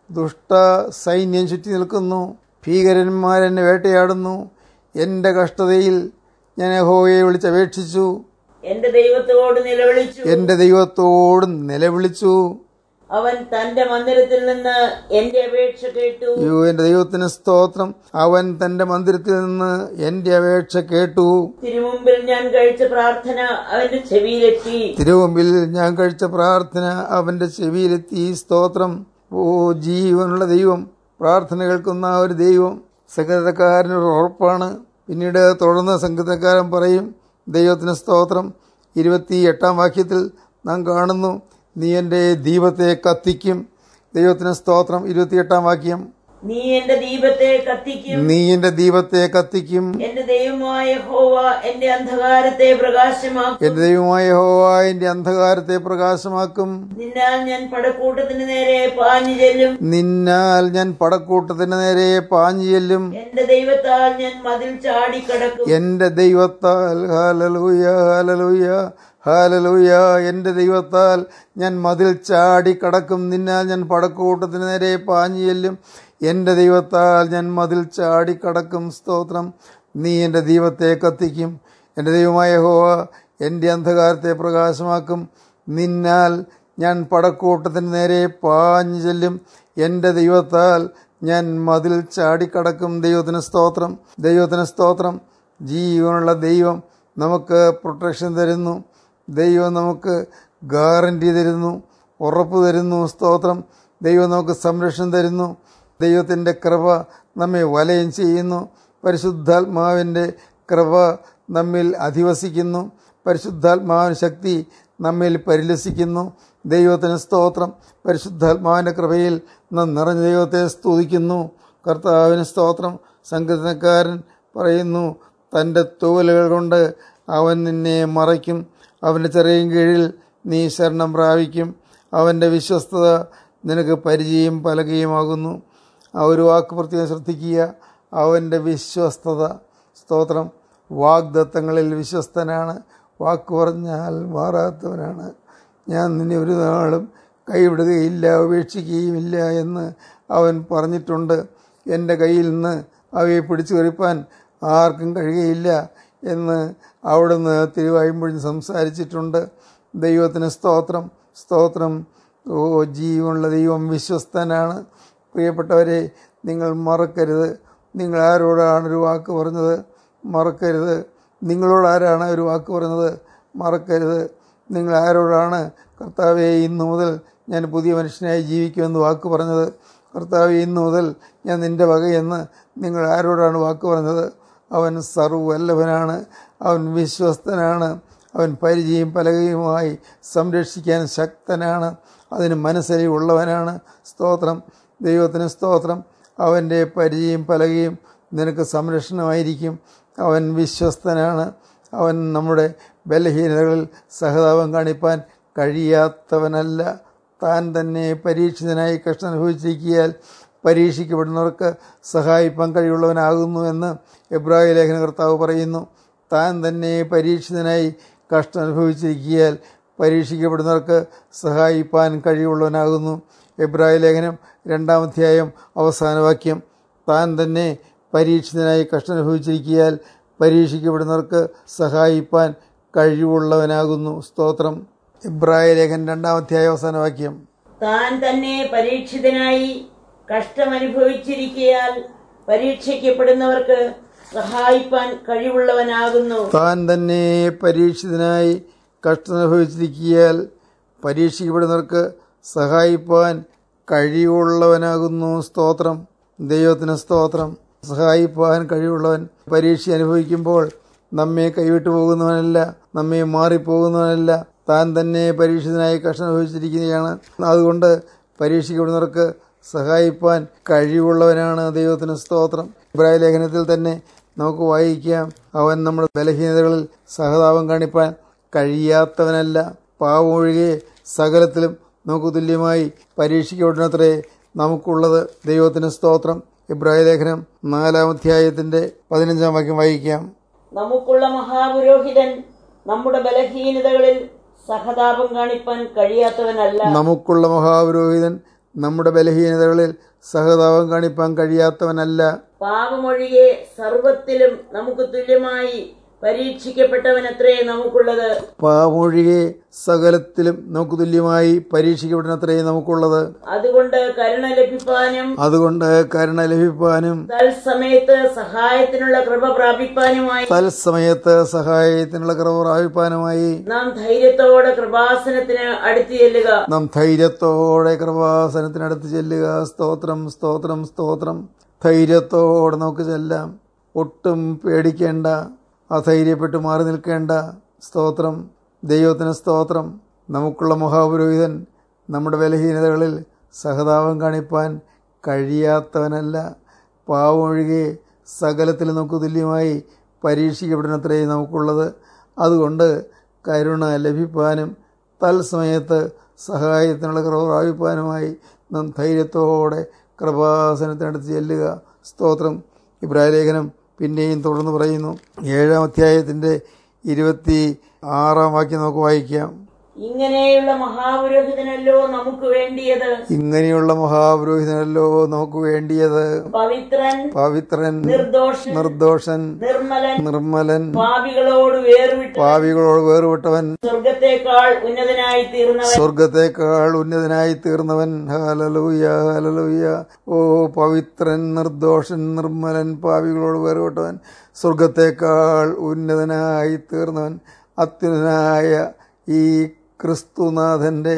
ദുഷ്ട സൈന്യം ചുറ്റി നിൽക്കുന്നു ഭീകരന്മാരെന്നെ വേട്ടയാടുന്നു എൻ്റെ കഷ്ടതയിൽ ഞാൻ യഹോവയെ വിളിച്ചപേക്ഷിച്ചു എന്റെ ദൈവത്തോട് നിലവിളിച്ചു എൻ്റെ ദൈവത്തോട് നിലവിളിച്ചു അവൻ തന്റെ മന്ദിരത്തിൽ നിന്ന് എന്റെ അപേക്ഷ കേട്ടു അയ്യോ എൻ്റെ ദൈവത്തിന് സ്തോത്രം അവൻ തൻ്റെ മന്ദിരത്തിൽ നിന്ന് എൻ്റെ അപേക്ഷ കേട്ടു തിരുമുമ്പിൽ ഞാൻ കഴിച്ച പ്രാർത്ഥന അവന്റെ ചെവിയിലെത്തി തിരുവമ്പിൽ ഞാൻ കഴിച്ച പ്രാർത്ഥന അവൻ്റെ ചെവിയിലെത്തി സ്തോത്രം ഓ ജീവനുള്ള ദൈവം പ്രാർത്ഥന കേൾക്കുന്ന ആ ഒരു ദൈവം സംഗീതക്കാരനൊരു ഉറപ്പാണ് പിന്നീട് തുടർന്ന് സംഗീതക്കാരൻ പറയും ദൈവത്തിന് സ്തോത്രം ഇരുപത്തി എട്ടാം വാക്യത്തിൽ നാം കാണുന്നു നീ എൻ്റെ ദീപത്തെ കത്തിക്കും ദൈവത്തിന് സ്തോത്രം ഇരുപത്തിയെട്ടാം വാക്യം നീ എന്റെ ദീപത്തെ കത്തിക്കും നീ എൻ്റെ ദീപത്തെ കത്തിക്കും എന്റെ ദൈവമായ ഹോവ എന്റെ അന്ധകാരത്തെ പ്രകാശമാക്കും എൻ്റെ ദൈവമായ ഹോവ എൻ്റെ അന്ധകാരത്തെ പ്രകാശമാക്കും നിന്നാൽ ഞാൻ പടക്കൂട്ടത്തിന് നേരെ പാഞ്ഞു ചെല്ലും നിന്നാൽ ഞാൻ പടക്കൂട്ടത്തിന് നേരെ പാഞ്ഞു ചെല്ലും എന്റെ ദൈവത്താൽ ഞാൻ മതിൽ ചാടിക്കടക്കും എന്റെ ദൈവത്താൽ ഹാലലൂയ ഹാലലൂയ ഹാലലൂയ എന്റെ ദൈവത്താൽ ഞാൻ മതിൽ ചാടി കടക്കും നിന്നാൽ ഞാൻ പടക്കൂട്ടത്തിന് നേരെ പാഞ്ഞു ചെല്ലും എന്റെ ദൈവത്താൽ ഞാൻ മതിൽ ചാടി കടക്കും സ്തോത്രം നീ എൻ്റെ ദൈവത്തെ കത്തിക്കും എൻ്റെ ദൈവമായ ഹോവ എൻ്റെ അന്ധകാരത്തെ പ്രകാശമാക്കും നിന്നാൽ ഞാൻ പടക്കൂട്ടത്തിന് നേരെ പാഞ്ഞു ചെല്ലും എൻ്റെ ദൈവത്താൽ ഞാൻ മതിൽ ചാടിക്കടക്കും ദൈവത്തിന് സ്തോത്രം ദൈവത്തിന് സ്തോത്രം ജീവനുള്ള ദൈവം നമുക്ക് പ്രൊട്ടക്ഷൻ തരുന്നു ദൈവം നമുക്ക് ഗ്യാരണ്ടി തരുന്നു ഉറപ്പ് തരുന്നു സ്തോത്രം ദൈവം നമുക്ക് സംരക്ഷണം തരുന്നു ദൈവത്തിൻ്റെ കൃപ നമ്മെ വലയം ചെയ്യുന്നു പരിശുദ്ധാത്മാവിൻ്റെ കൃപ നമ്മിൽ അധിവസിക്കുന്നു പരിശുദ്ധാത്മാവിന് ശക്തി നമ്മിൽ പരിലസിക്കുന്നു ദൈവത്തിന് സ്തോത്രം പരിശുദ്ധാത്മാവിൻ്റെ കൃപയിൽ നാം നിറഞ്ഞ ദൈവത്തെ സ്തുതിക്കുന്നു കർത്താവിന് സ്തോത്രം സംഗീതക്കാരൻ പറയുന്നു തൻ്റെ തൂവലുകൾ കൊണ്ട് അവൻ നിന്നെ മറയ്ക്കും അവൻ്റെ ചെറിയ കീഴിൽ നീ ശരണം പ്രാപിക്കും അവൻ്റെ വിശ്വസ്തത നിനക്ക് പരിചയം പലകയുമാകുന്നു ആ ഒരു വാക്ക് പ്രത്യേകം ശ്രദ്ധിക്കുക അവൻ്റെ വിശ്വസ്തത സ്തോത്രം വാഗ്ദത്തങ്ങളിൽ വിശ്വസ്തനാണ് വാക്ക് പറഞ്ഞാൽ മാറാത്തവനാണ് ഞാൻ നിന്നെ ഒരു നാളും കൈവിടുകയില്ല ഉപേക്ഷിക്കുകയുമില്ല എന്ന് അവൻ പറഞ്ഞിട്ടുണ്ട് എൻ്റെ കയ്യിൽ നിന്ന് അവയെ പിടിച്ചു കറിപ്പാൻ ആർക്കും കഴിയുകയില്ല എന്ന് അവിടുന്ന് തിരുവായുമ്പൊഴിഞ്ഞ് സംസാരിച്ചിട്ടുണ്ട് ദൈവത്തിന് സ്തോത്രം സ്തോത്രം ഓ ജീവനുള്ള ദൈവം വിശ്വസ്തനാണ് പ്രിയപ്പെട്ടവരെ നിങ്ങൾ മറക്കരുത് നിങ്ങൾ ആരോടാണ് ഒരു വാക്ക് പറഞ്ഞത് മറക്കരുത് നിങ്ങളോട് ആരാണ് ഒരു വാക്ക് പറഞ്ഞത് മറക്കരുത് നിങ്ങൾ ആരോടാണ് കർത്താവെ ഇന്നു മുതൽ ഞാൻ പുതിയ മനുഷ്യനായി ജീവിക്കുമെന്ന് വാക്ക് പറഞ്ഞത് കർത്താവെ ഇന്നു മുതൽ ഞാൻ നിൻ്റെ വകയെന്ന് നിങ്ങൾ ആരോടാണ് വാക്ക് പറഞ്ഞത് അവൻ സർവല്ലഭനാണ് അവൻ വിശ്വസ്തനാണ് അവൻ പരിചയം പലകയുമായി സംരക്ഷിക്കാൻ ശക്തനാണ് അതിന് മനസ്സരിവുള്ളവനാണ് സ്തോത്രം ദൈവത്തിന് സ്തോത്രം അവൻ്റെ പരിചയം പലകയും നിനക്ക് സംരക്ഷണമായിരിക്കും അവൻ വിശ്വസ്തനാണ് അവൻ നമ്മുടെ ബലഹീനതകളിൽ സഹതാപം കാണിപ്പാൻ കഴിയാത്തവനല്ല താൻ തന്നെ പരീക്ഷിതനായി കഷ്ടം അനുഭവിച്ചിരിക്കിയാൽ പരീക്ഷിക്കപ്പെടുന്നവർക്ക് സഹായിപ്പാൻ കഴിവുള്ളവനാകുന്നു എന്ന് എബ്രാഹിം ലേഖന കർത്താവ് പറയുന്നു താൻ തന്നെ പരീക്ഷിതനായി കഷ്ടം അനുഭവിച്ചിരിക്കിയാൽ പരീക്ഷിക്കപ്പെടുന്നവർക്ക് സഹായിപ്പാൻ കഴിവുള്ളവനാകുന്നു എബ്രാഹിം ലേഖനം രണ്ടാമധ്യായം അവസാന വാക്യം താൻ തന്നെ പരീക്ഷിതനായി കഷ്ടം അനുഭവിച്ചിരിക്കിയാൽ പരീക്ഷിക്കപ്പെടുന്നവർക്ക് സഹായിപ്പാൻ കഴിവുള്ളവനാകുന്നു സ്തോത്രം ഇബ്രാഹിം ലേഖൻ രണ്ടാമധ്യായ അവസാന വാക്യം താൻ തന്നെ പരീക്ഷിതനായി കഷ്ടമനുഭവിച്ചിരിക്കയാൽ പരീക്ഷിക്കപ്പെടുന്നവർക്ക് സഹായിപ്പാൻ കഴിവുള്ളവനാകുന്നു താൻ തന്നെ പരീക്ഷിതനായി കഷ്ടമനുഭവിച്ചിരിക്കിയാൽ പരീക്ഷിക്കപ്പെടുന്നവർക്ക് സഹായിപ്പാൻ കഴിവുള്ളവനാകുന്നു സ്തോത്രം ദൈവത്തിന് സ്തോത്രം സഹായിപ്പാൻ കഴിവുള്ളവൻ പരീക്ഷ അനുഭവിക്കുമ്പോൾ നമ്മെ കൈവിട്ടു പോകുന്നവനല്ല നമ്മെ മാറിപ്പോകുന്നവനല്ല താൻ തന്നെ പരീക്ഷിതനായി കഷ്ടം അനുഭവിച്ചിരിക്കുകയാണ് അതുകൊണ്ട് പരീക്ഷിക്കപ്പെടുന്നവർക്ക് സഹായിപ്പാൻ കഴിവുള്ളവനാണ് ദൈവത്തിന് സ്തോത്രം ഇബ്രാഹിം ലേഖനത്തിൽ തന്നെ നമുക്ക് വായിക്കാം അവൻ നമ്മുടെ ബലഹീനതകളിൽ സഹതാപം കാണിപ്പാൻ കഴിയാത്തവനല്ല പാവമൊഴികെ സകലത്തിലും നമുക്ക് തുല്യമായി പരീക്ഷിക്കപ്പെടുന്നത്രേ നമുക്കുള്ളത് ദൈവത്തിന് സ്തോത്രം ഇബ്രാഹിം ലേഖനം നാലാം അധ്യായത്തിന്റെ പതിനഞ്ചാം വാക്യം വായിക്കാം നമുക്കുള്ള മഹാപുരോഹിതൻ നമ്മുടെ ബലഹീനതകളിൽ സഹതാപം കാണിപ്പാൻ കഴിയാത്തവനല്ല നമുക്കുള്ള മഹാപുരോഹിതൻ നമ്മുടെ ബലഹീനതകളിൽ സഹതാപം കാണിപ്പാൻ കഴിയാത്തവനല്ല പാപമൊഴികെ സർവത്തിലും നമുക്ക് തുല്യമായി പരീക്ഷിക്കപ്പെട്ടവനത്രേ നമുക്കുള്ളത് പാമൊഴികെ സകലത്തിലും നമുക്ക് തുല്യമായി പരീക്ഷിക്കപ്പെടുന്നത്രയും നമുക്കുള്ളത് അതുകൊണ്ട് കരുണ ലഭിപ്പാനും അതുകൊണ്ട് കരുണ ലഭിപ്പാനും തൽസമയത്ത് സഹായത്തിനുള്ള കൃപ പ്രാപിപ്പാനുമായി തത്സമയത്ത് സഹായത്തിനുള്ള കുറവ് പ്രാപിപ്പാനുമായി നാം ധൈര്യത്തോടെ കൃപാസനത്തിന് അടുത്തു ചെല്ലുക നാം ധൈര്യത്തോടെ കൃപാസനത്തിനടുത്ത് ചെല്ലുക സ്തോത്രം സ്തോത്രം സ്തോത്രം ധൈര്യത്തോടെ നമുക്ക് ചെല്ലാം ഒട്ടും പേടിക്കേണ്ട അധൈര്യപ്പെട്ട് മാറി നിൽക്കേണ്ട സ്തോത്രം ദൈവത്തിന് സ്തോത്രം നമുക്കുള്ള മഹാപുരോഹിതൻ നമ്മുടെ ബലഹീനതകളിൽ സഹതാപം കാണിപ്പാൻ കഴിയാത്തവനല്ല പാവമൊഴികെ സകലത്തിൽ നമുക്ക് തുല്യമായി പരീക്ഷിക്കപ്പെടുന്നത്രയും നമുക്കുള്ളത് അതുകൊണ്ട് കരുണ ലഭിപ്പാനും തത്സമയത്ത് സഹായത്തിനുള്ള കൃപ പ്രാപിപ്പാനുമായി നാം ധൈര്യത്തോടെ കൃപാസനത്തിനടുത്ത് ചെല്ലുക സ്തോത്രം ഇബ്രാഹിം ലേഖനം പിന്നെയും തുടർന്ന് പറയുന്നു ഏഴാം അധ്യായത്തിൻ്റെ ഇരുപത്തി ആറാം വാക്യം നമുക്ക് വായിക്കാം ഇങ്ങനെയുള്ള മഹാപുരോഹിതനല്ലോ നമുക്ക് വേണ്ടിയത് ഇങ്ങനെയുള്ള മഹാപുരോഹിതനല്ലോ നമുക്ക് വേണ്ടിയത് പവിത്രൻ പവിത്രൻ നിർദോഷൻ നിർദോഷൻ നിർമ്മലൻ നിർമ്മലൻ പാപികളോട് വേർവിട്ട് പാവികളോട് വേറുപെട്ടവൻ സ്വർഗത്തേക്കാൾ ഉന്നതനായി തീർന്നവൻ സ്വർഗത്തേക്കാൾ ഉന്നതനായി തീർന്നവൻ ഹാലലൂയ ഹാലലൂയ ഓ പവിത്രൻ നിർദോഷൻ നിർമ്മലൻ പാവികളോട് വേറുപെട്ടവൻ സ്വർഗത്തേക്കാൾ ഉന്നതനായി തീർന്നവൻ അത്യുന്നതനായ ഈ ക്രിസ്തുനാഥന്റെ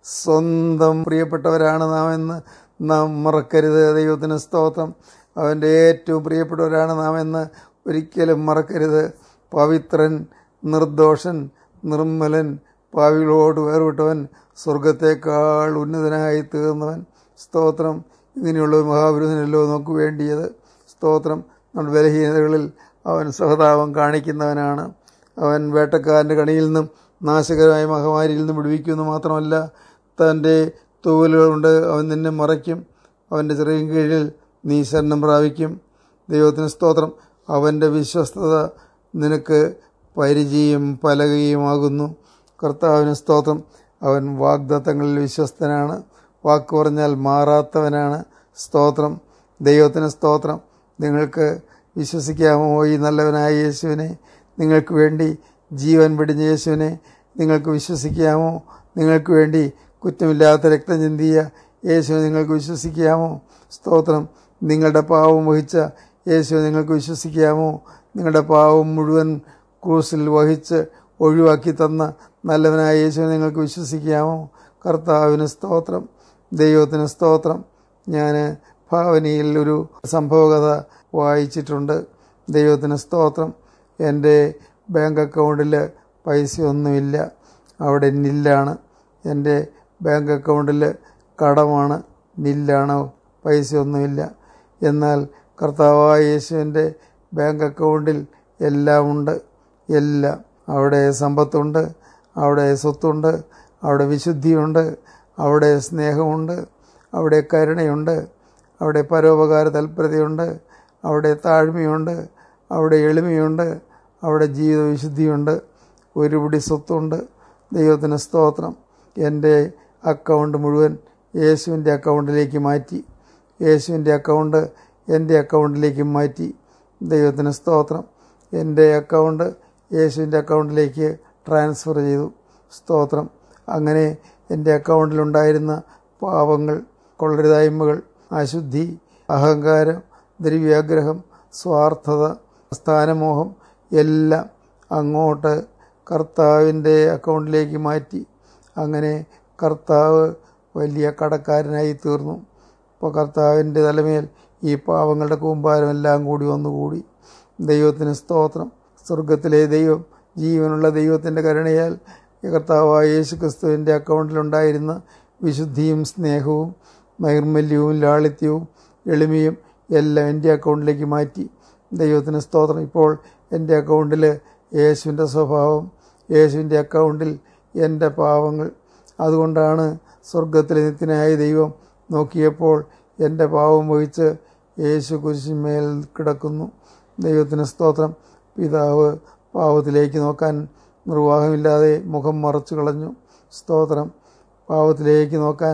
സ്വന്തം പ്രിയപ്പെട്ടവരാണ് നാം എന്ന് നാം മറക്കരുത് ദൈവത്തിന് സ്തോത്രം അവൻ്റെ ഏറ്റവും പ്രിയപ്പെട്ടവരാണ് നാം എന്ന് ഒരിക്കലും മറക്കരുത് പവിത്രൻ നിർദോഷൻ നിർമ്മലൻ പാവികളോട് വേർവിട്ടവൻ സ്വർഗത്തേക്കാൾ ഉന്നതനായി തീർന്നവൻ സ്തോത്രം ഇങ്ങനെയുള്ള ഒരു മഹാപുരുഷനല്ലോ നമുക്ക് വേണ്ടിയത് സ്തോത്രം നമ്മുടെ ബലഹീനതകളിൽ അവൻ സഹതാപം കാണിക്കുന്നവനാണ് അവൻ വേട്ടക്കാരൻ്റെ കണിയിൽ നിന്നും നാശകരമായ മഹാമാരിയിൽ നിന്നും വിടുവിക്കുമെന്ന് മാത്രമല്ല തൻ്റെ തൂവലുകൾ കൊണ്ട് അവൻ നിന്നെ മറയ്ക്കും അവൻ്റെ ചെറിയ കീഴിൽ നീ ശരണം പ്രാപിക്കും ദൈവത്തിന് സ്തോത്രം അവൻ്റെ വിശ്വസ്തത നിനക്ക് പരിചയം പലകയുമാകുന്നു കർത്താവിന് സ്തോത്രം അവൻ വാഗ്ദത്തങ്ങളിൽ വിശ്വസ്തനാണ് വാക്ക് പറഞ്ഞാൽ മാറാത്തവനാണ് സ്തോത്രം ദൈവത്തിന് സ്തോത്രം നിങ്ങൾക്ക് വിശ്വസിക്കാമോ ഈ നല്ലവനായ യേശുവിനെ നിങ്ങൾക്ക് വേണ്ടി ജീവൻ വെടിഞ്ഞ യേശുവിനെ നിങ്ങൾക്ക് വിശ്വസിക്കാമോ നിങ്ങൾക്ക് വേണ്ടി കുറ്റമില്ലാത്ത രക്തം ചിന്തിയ യേശുവിനെ നിങ്ങൾക്ക് വിശ്വസിക്കാമോ സ്തോത്രം നിങ്ങളുടെ പാവം വഹിച്ച യേശുവിനെ നിങ്ങൾക്ക് വിശ്വസിക്കാമോ നിങ്ങളുടെ പാവം മുഴുവൻ ക്രൂസിൽ വഹിച്ച് ഒഴിവാക്കി തന്ന നല്ലവനായ യേശുവിനെ നിങ്ങൾക്ക് വിശ്വസിക്കാമോ കർത്താവിന് സ്തോത്രം ദൈവത്തിന് സ്തോത്രം ഞാൻ ഭാവനയിൽ ഒരു സംഭവകഥ വായിച്ചിട്ടുണ്ട് ദൈവത്തിന് സ്തോത്രം എൻ്റെ ബാങ്ക് അക്കൗണ്ടിൽ പൈസയൊന്നുമില്ല അവിടെ നില്ലാണ് എൻ്റെ ബാങ്ക് അക്കൗണ്ടിൽ കടമാണ് നില്ലാണ് പൈസയൊന്നുമില്ല എന്നാൽ കർത്താവായ യേശുവിൻ്റെ ബാങ്ക് അക്കൗണ്ടിൽ എല്ലാമുണ്ട് എല്ലാം അവിടെ സമ്പത്തുണ്ട് അവിടെ സ്വത്തുണ്ട് അവിടെ വിശുദ്ധിയുണ്ട് അവിടെ സ്നേഹമുണ്ട് അവിടെ കരുണയുണ്ട് അവിടെ പരോപകാര തൽപരതയുണ്ട് അവിടെ താഴ്മയുണ്ട് അവിടെ എളിമയുണ്ട് അവിടെ ജീവിത വിശുദ്ധിയുണ്ട് ഒരുപിടി സ്വത്തുണ്ട് ദൈവത്തിന് സ്തോത്രം എൻ്റെ അക്കൗണ്ട് മുഴുവൻ യേശുവിൻ്റെ അക്കൗണ്ടിലേക്ക് മാറ്റി യേശുവിൻ്റെ അക്കൗണ്ട് എൻ്റെ അക്കൗണ്ടിലേക്ക് മാറ്റി ദൈവത്തിന് സ്തോത്രം എൻ്റെ അക്കൗണ്ട് യേശുവിൻ്റെ അക്കൗണ്ടിലേക്ക് ട്രാൻസ്ഫർ ചെയ്തു സ്തോത്രം അങ്ങനെ എൻ്റെ അക്കൗണ്ടിലുണ്ടായിരുന്ന പാവങ്ങൾ കൊള്ളരുതായ്മകൾ അശുദ്ധി അഹങ്കാരം ദ്രവ്യാഗ്രഹം സ്വാർത്ഥത സ്ഥാനമോഹം എല്ലാം അങ്ങോട്ട് കർത്താവിൻ്റെ അക്കൗണ്ടിലേക്ക് മാറ്റി അങ്ങനെ കർത്താവ് വലിയ കടക്കാരനായി തീർന്നു അപ്പോൾ കർത്താവിൻ്റെ തലമേൽ ഈ പാവങ്ങളുടെ കൂമ്പാരം എല്ലാം കൂടി വന്നുകൂടി ദൈവത്തിന് സ്തോത്രം സ്വർഗത്തിലെ ദൈവം ജീവനുള്ള ദൈവത്തിൻ്റെ കരുണയാൽ കർത്താവായ യേശു ക്രിസ്തുവിൻ്റെ അക്കൗണ്ടിലുണ്ടായിരുന്ന വിശുദ്ധിയും സ്നേഹവും നൈർമല്യവും ലാളിത്യവും എളിമയും എല്ലാം എൻ്റെ അക്കൗണ്ടിലേക്ക് മാറ്റി ദൈവത്തിന് സ്തോത്രം ഇപ്പോൾ എൻ്റെ അക്കൗണ്ടിൽ യേശുവിൻ്റെ സ്വഭാവം യേശുവിൻ്റെ അക്കൗണ്ടിൽ എൻ്റെ പാവങ്ങൾ അതുകൊണ്ടാണ് സ്വർഗത്തിലെ നിത്യനായ ദൈവം നോക്കിയപ്പോൾ എൻ്റെ പാവം വഹിച്ച് യേശു കുരിശിന്മേൽ കിടക്കുന്നു ദൈവത്തിന് സ്തോത്രം പിതാവ് പാവത്തിലേക്ക് നോക്കാൻ നിർവാഹമില്ലാതെ മുഖം മറച്ചു കളഞ്ഞു സ്തോത്രം പാവത്തിലേക്ക് നോക്കാൻ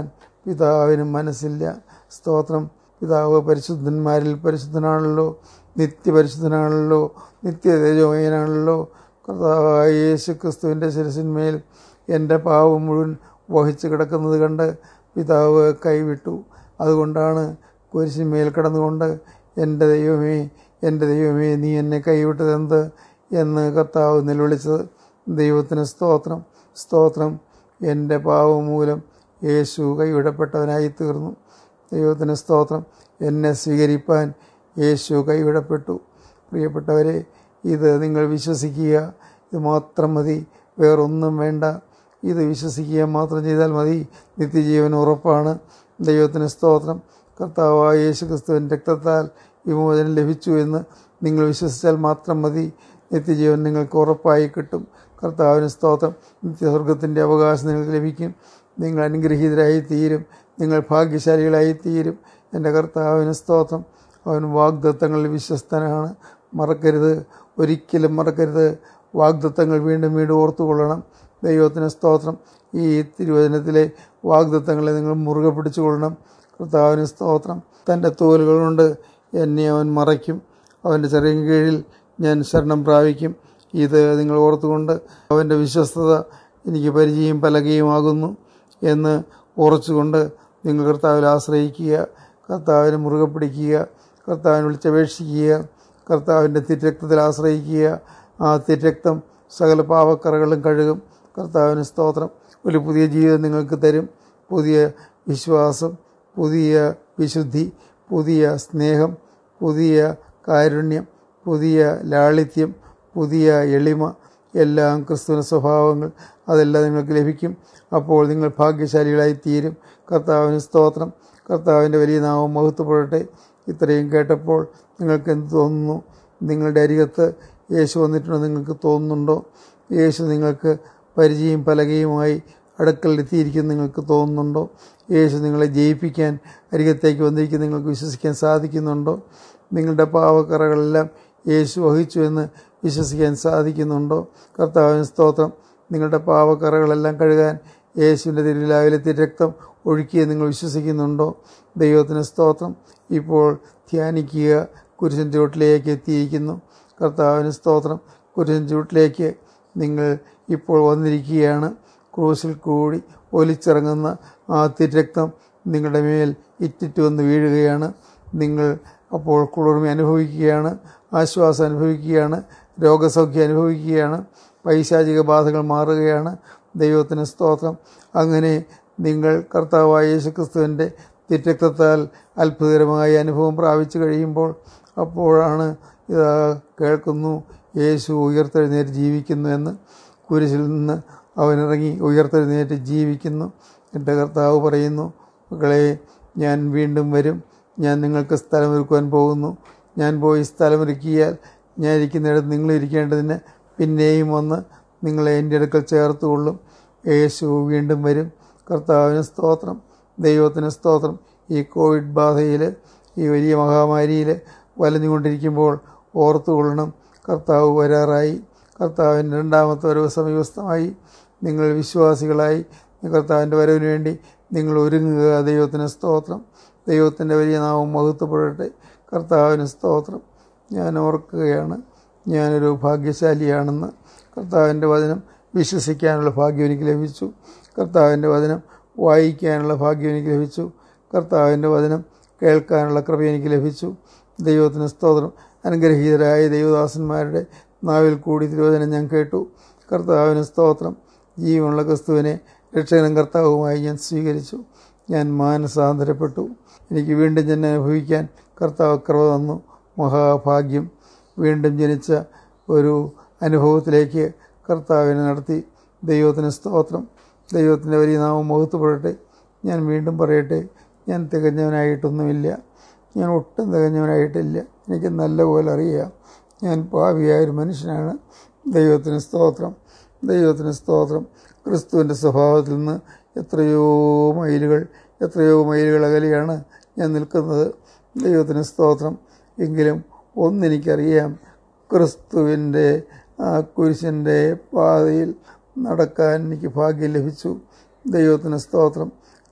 പിതാവിനും മനസ്സില്ല സ്തോത്രം പിതാവ് പരിശുദ്ധന്മാരിൽ പരിശുദ്ധനാണല്ലോ നിത്യപരിശുദ്ധനാണല്ലോ നിത്യതേജോമയനാണല്ലോ കർത്താവായ യേശു ക്രിസ്തുവിൻ്റെ ശിരസിന്മേൽ എൻ്റെ പാവം മുഴുവൻ വഹിച്ചു കിടക്കുന്നത് കണ്ട് പിതാവ് കൈവിട്ടു അതുകൊണ്ടാണ് കുരിശിന്മേൽ കിടന്നുകൊണ്ട് എൻ്റെ ദൈവമേ എൻ്റെ ദൈവമേ നീ എന്നെ കൈവിട്ടതെന്ത് എന്ന് കർത്താവ് നിലവിളിച്ചത് ദൈവത്തിന് സ്തോത്രം സ്തോത്രം എൻ്റെ പാവം മൂലം യേശു കൈവിടപ്പെട്ടവനായി തീർന്നു ദൈവത്തിന് സ്തോത്രം എന്നെ സ്വീകരിപ്പാൻ യേശു കൈവിടപ്പെട്ടു പ്രിയപ്പെട്ടവരെ ഇത് നിങ്ങൾ വിശ്വസിക്കുക ഇത് മാത്രം മതി വേറൊന്നും വേണ്ട ഇത് വിശ്വസിക്കുക മാത്രം ചെയ്താൽ മതി നിത്യജീവൻ ഉറപ്പാണ് ദൈവത്തിന് സ്തോത്രം കർത്താവായ യേശു ക്രിസ്തുവിൻ രക്തത്താൽ വിമോചനം ലഭിച്ചു എന്ന് നിങ്ങൾ വിശ്വസിച്ചാൽ മാത്രം മതി നിത്യജീവൻ നിങ്ങൾക്ക് ഉറപ്പായി കിട്ടും കർത്താവിന് സ്തോത്രം നിത്യസ്വർഗത്തിൻ്റെ അവകാശം നിങ്ങൾക്ക് ലഭിക്കും നിങ്ങൾ അനുഗ്രഹീതരായി തീരും നിങ്ങൾ ഭാഗ്യശാലികളായി തീരും എൻ്റെ കർത്താവിന് സ്തോത്രം അവൻ വാഗ്ദത്തങ്ങളിൽ വിശ്വസ്തനാണ് മറക്കരുത് ഒരിക്കലും മറക്കരുത് വാഗ്ദത്തങ്ങൾ വീണ്ടും വീണ്ടും ഓർത്തുകൊള്ളണം ദൈവത്തിന് സ്തോത്രം ഈ തിരുവചനത്തിലെ വാഗ്ദത്തങ്ങളെ നിങ്ങൾ മുറുകെ പിടിച്ചുകൊള്ളണം കർത്താവിന് സ്തോത്രം തൻ്റെ തോലുകൾ കൊണ്ട് എന്നെ അവൻ മറയ്ക്കും അവൻ്റെ ചെറിയ കീഴിൽ ഞാൻ ശരണം പ്രാപിക്കും ഇത് നിങ്ങൾ ഓർത്തുകൊണ്ട് അവൻ്റെ വിശ്വസ്തത എനിക്ക് പരിചയം പലകയുമാകുന്നു എന്ന് ഉറച്ചുകൊണ്ട് നിങ്ങൾ കർത്താവിൽ ആശ്രയിക്കുക കർത്താവിനെ മുറുകെ പിടിക്കുക കർത്താവിനെ വിളിച്ചപേക്ഷിക്കുക കർത്താവിൻ്റെ തിരക്തത്തിൽ ആശ്രയിക്കുക ആ തിരക്തം സകല പാവക്കറകളും കഴുകും കർത്താവിന് സ്തോത്രം ഒരു പുതിയ ജീവിതം നിങ്ങൾക്ക് തരും പുതിയ വിശ്വാസം പുതിയ വിശുദ്ധി പുതിയ സ്നേഹം പുതിയ കാരുണ്യം പുതിയ ലാളിത്യം പുതിയ എളിമ എല്ലാം ക്രിസ്തുവിന് സ്വഭാവങ്ങൾ അതെല്ലാം നിങ്ങൾക്ക് ലഭിക്കും അപ്പോൾ നിങ്ങൾ ഭാഗ്യശാലികളായി തീരും കർത്താവിന് സ്തോത്രം കർത്താവിൻ്റെ വലിയ നാമം മഹത്വപ്പെടട്ടെ ഇത്രയും കേട്ടപ്പോൾ നിങ്ങൾക്ക് എന്ത് തോന്നുന്നു നിങ്ങളുടെ അരികത്ത് യേശു വന്നിട്ടുണ്ടോ നിങ്ങൾക്ക് തോന്നുന്നുണ്ടോ യേശു നിങ്ങൾക്ക് പരിചയം പലകയുമായി അടുക്കളെത്തിയിരിക്കും നിങ്ങൾക്ക് തോന്നുന്നുണ്ടോ യേശു നിങ്ങളെ ജയിപ്പിക്കാൻ അരികത്തേക്ക് വന്നിരിക്കും നിങ്ങൾക്ക് വിശ്വസിക്കാൻ സാധിക്കുന്നുണ്ടോ നിങ്ങളുടെ പാവക്കറകളെല്ലാം യേശു വഹിച്ചു എന്ന് വിശ്വസിക്കാൻ സാധിക്കുന്നുണ്ടോ കർത്താവിന് സ്തോത്രം നിങ്ങളുടെ പാവക്കറകളെല്ലാം കഴുകാൻ യേശുവിൻ്റെ തിരുവിലാവിലെത്തിയ രക്തം ഒഴുക്കിയെന്ന് നിങ്ങൾ വിശ്വസിക്കുന്നുണ്ടോ ദൈവത്തിന് സ്തോത്രം ഇപ്പോൾ ധ്യാനിക്കുക കുരിശൻ ചുവട്ടിലേക്ക് എത്തിയിരിക്കുന്നു കർത്താവിന് സ്തോത്രം കുരിശൻ ചുവട്ടിലേക്ക് നിങ്ങൾ ഇപ്പോൾ വന്നിരിക്കുകയാണ് ക്രൂശിൽ കൂടി ഒലിച്ചിറങ്ങുന്ന ആ തിരക്തം നിങ്ങളുടെ മേൽ ഇറ്റിറ്റ് വന്ന് വീഴുകയാണ് നിങ്ങൾ അപ്പോൾ കുളിർമ അനുഭവിക്കുകയാണ് ആശ്വാസം അനുഭവിക്കുകയാണ് രോഗസൗഖ്യം അനുഭവിക്കുകയാണ് പൈശാചിക ബാധകൾ മാറുകയാണ് ദൈവത്തിന് സ്തോത്രം അങ്ങനെ നിങ്ങൾ കർത്താവായ യേശുക്രിസ്തുവിൻ്റെ തിരക്തത്താൽ അത്ഭുതകരമായ അനുഭവം പ്രാപിച്ചു കഴിയുമ്പോൾ അപ്പോഴാണ് ഇതാ കേൾക്കുന്നു യേശു ഉയർത്തെഴുന്നേറ്റ് ജീവിക്കുന്നു എന്ന് കുരിശിൽ നിന്ന് അവനിറങ്ങി ഉയർത്തെഴുന്നേറ്റ് ജീവിക്കുന്നു എൻ്റെ കർത്താവ് പറയുന്നു മക്കളെ ഞാൻ വീണ്ടും വരും ഞാൻ നിങ്ങൾക്ക് സ്ഥലമൊരുക്കുവാൻ പോകുന്നു ഞാൻ പോയി സ്ഥലമൊരുക്കിയാൽ ഞാൻ ഇരിക്കുന്നിടത്ത് നിങ്ങൾ ഇരിക്കേണ്ടതിന് പിന്നെയും വന്ന് നിങ്ങളെ എൻ്റെ അടുക്കൽ ചേർത്തുകൊള്ളും യേശു വീണ്ടും വരും കർത്താവിന് സ്തോത്രം ദൈവത്തിന് സ്തോത്രം ഈ കോവിഡ് ബാധയിൽ ഈ വലിയ മഹാമാരിയിൽ വലഞ്ഞുകൊണ്ടിരിക്കുമ്പോൾ ഓർത്തുകൊള്ളണം കർത്താവ് വരാറായി കർത്താവിൻ്റെ രണ്ടാമത്തെ വരവ് സമീപസ്ഥമായി നിങ്ങൾ വിശ്വാസികളായി കർത്താവിൻ്റെ വരവിന് വേണ്ടി നിങ്ങൾ ഒരുങ്ങുക ദൈവത്തിന് സ്തോത്രം ദൈവത്തിൻ്റെ വലിയ നാമം മഹത്വപ്പെടട്ടെ കർത്താവിന് സ്തോത്രം ഞാൻ ഓർക്കുകയാണ് ഞാനൊരു ഭാഗ്യശാലിയാണെന്ന് കർത്താവിൻ്റെ വചനം വിശ്വസിക്കാനുള്ള ഭാഗ്യം എനിക്ക് ലഭിച്ചു കർത്താവിൻ്റെ വചനം വായിക്കാനുള്ള ഭാഗ്യം എനിക്ക് ലഭിച്ചു കർത്താവിൻ്റെ വചനം കേൾക്കാനുള്ള കൃപ എനിക്ക് ലഭിച്ചു ദൈവത്തിന് സ്തോത്രം അനുഗ്രഹീതരായ ദൈവദാസന്മാരുടെ നാവിൽ കൂടി തിരുവചനം ഞാൻ കേട്ടു കർത്താവിന് സ്തോത്രം ജീവനുള്ള ക്രിസ്തുവിനെ രക്ഷകനും കർത്താവുമായി ഞാൻ സ്വീകരിച്ചു ഞാൻ മാനസാന്തരപ്പെട്ടു എനിക്ക് വീണ്ടും ജന്മം അനുഭവിക്കാൻ കർത്താവ് കൃപ തന്നു മഹാഭാഗ്യം വീണ്ടും ജനിച്ച ഒരു അനുഭവത്തിലേക്ക് കർത്താവിനെ നടത്തി ദൈവത്തിന് സ്തോത്രം ദൈവത്തിൻ്റെ വലിയ നാമം മുഖത്തുപെടട്ടെ ഞാൻ വീണ്ടും പറയട്ടെ ഞാൻ തികഞ്ഞവനായിട്ടൊന്നുമില്ല ഞാൻ ഒട്ടും തികഞ്ഞവനായിട്ടില്ല എനിക്ക് നല്ലപോലെ അറിയാം ഞാൻ പാവിയായൊരു മനുഷ്യനാണ് ദൈവത്തിന് സ്തോത്രം ദൈവത്തിന് സ്തോത്രം ക്രിസ്തുവിൻ്റെ സ്വഭാവത്തിൽ നിന്ന് എത്രയോ മൈലുകൾ എത്രയോ മൈലുകൾ അകലെയാണ് ഞാൻ നിൽക്കുന്നത് ദൈവത്തിന് സ്തോത്രം എങ്കിലും ഒന്നെനിക്കറിയാം ക്രിസ്തുവിൻ്റെ ആ കുരിശിൻ്റെ പാതയിൽ നടക്കാൻ എനിക്ക് ഭാഗ്യം ലഭിച്ചു ദൈവത്തിന് സ്തോത്രം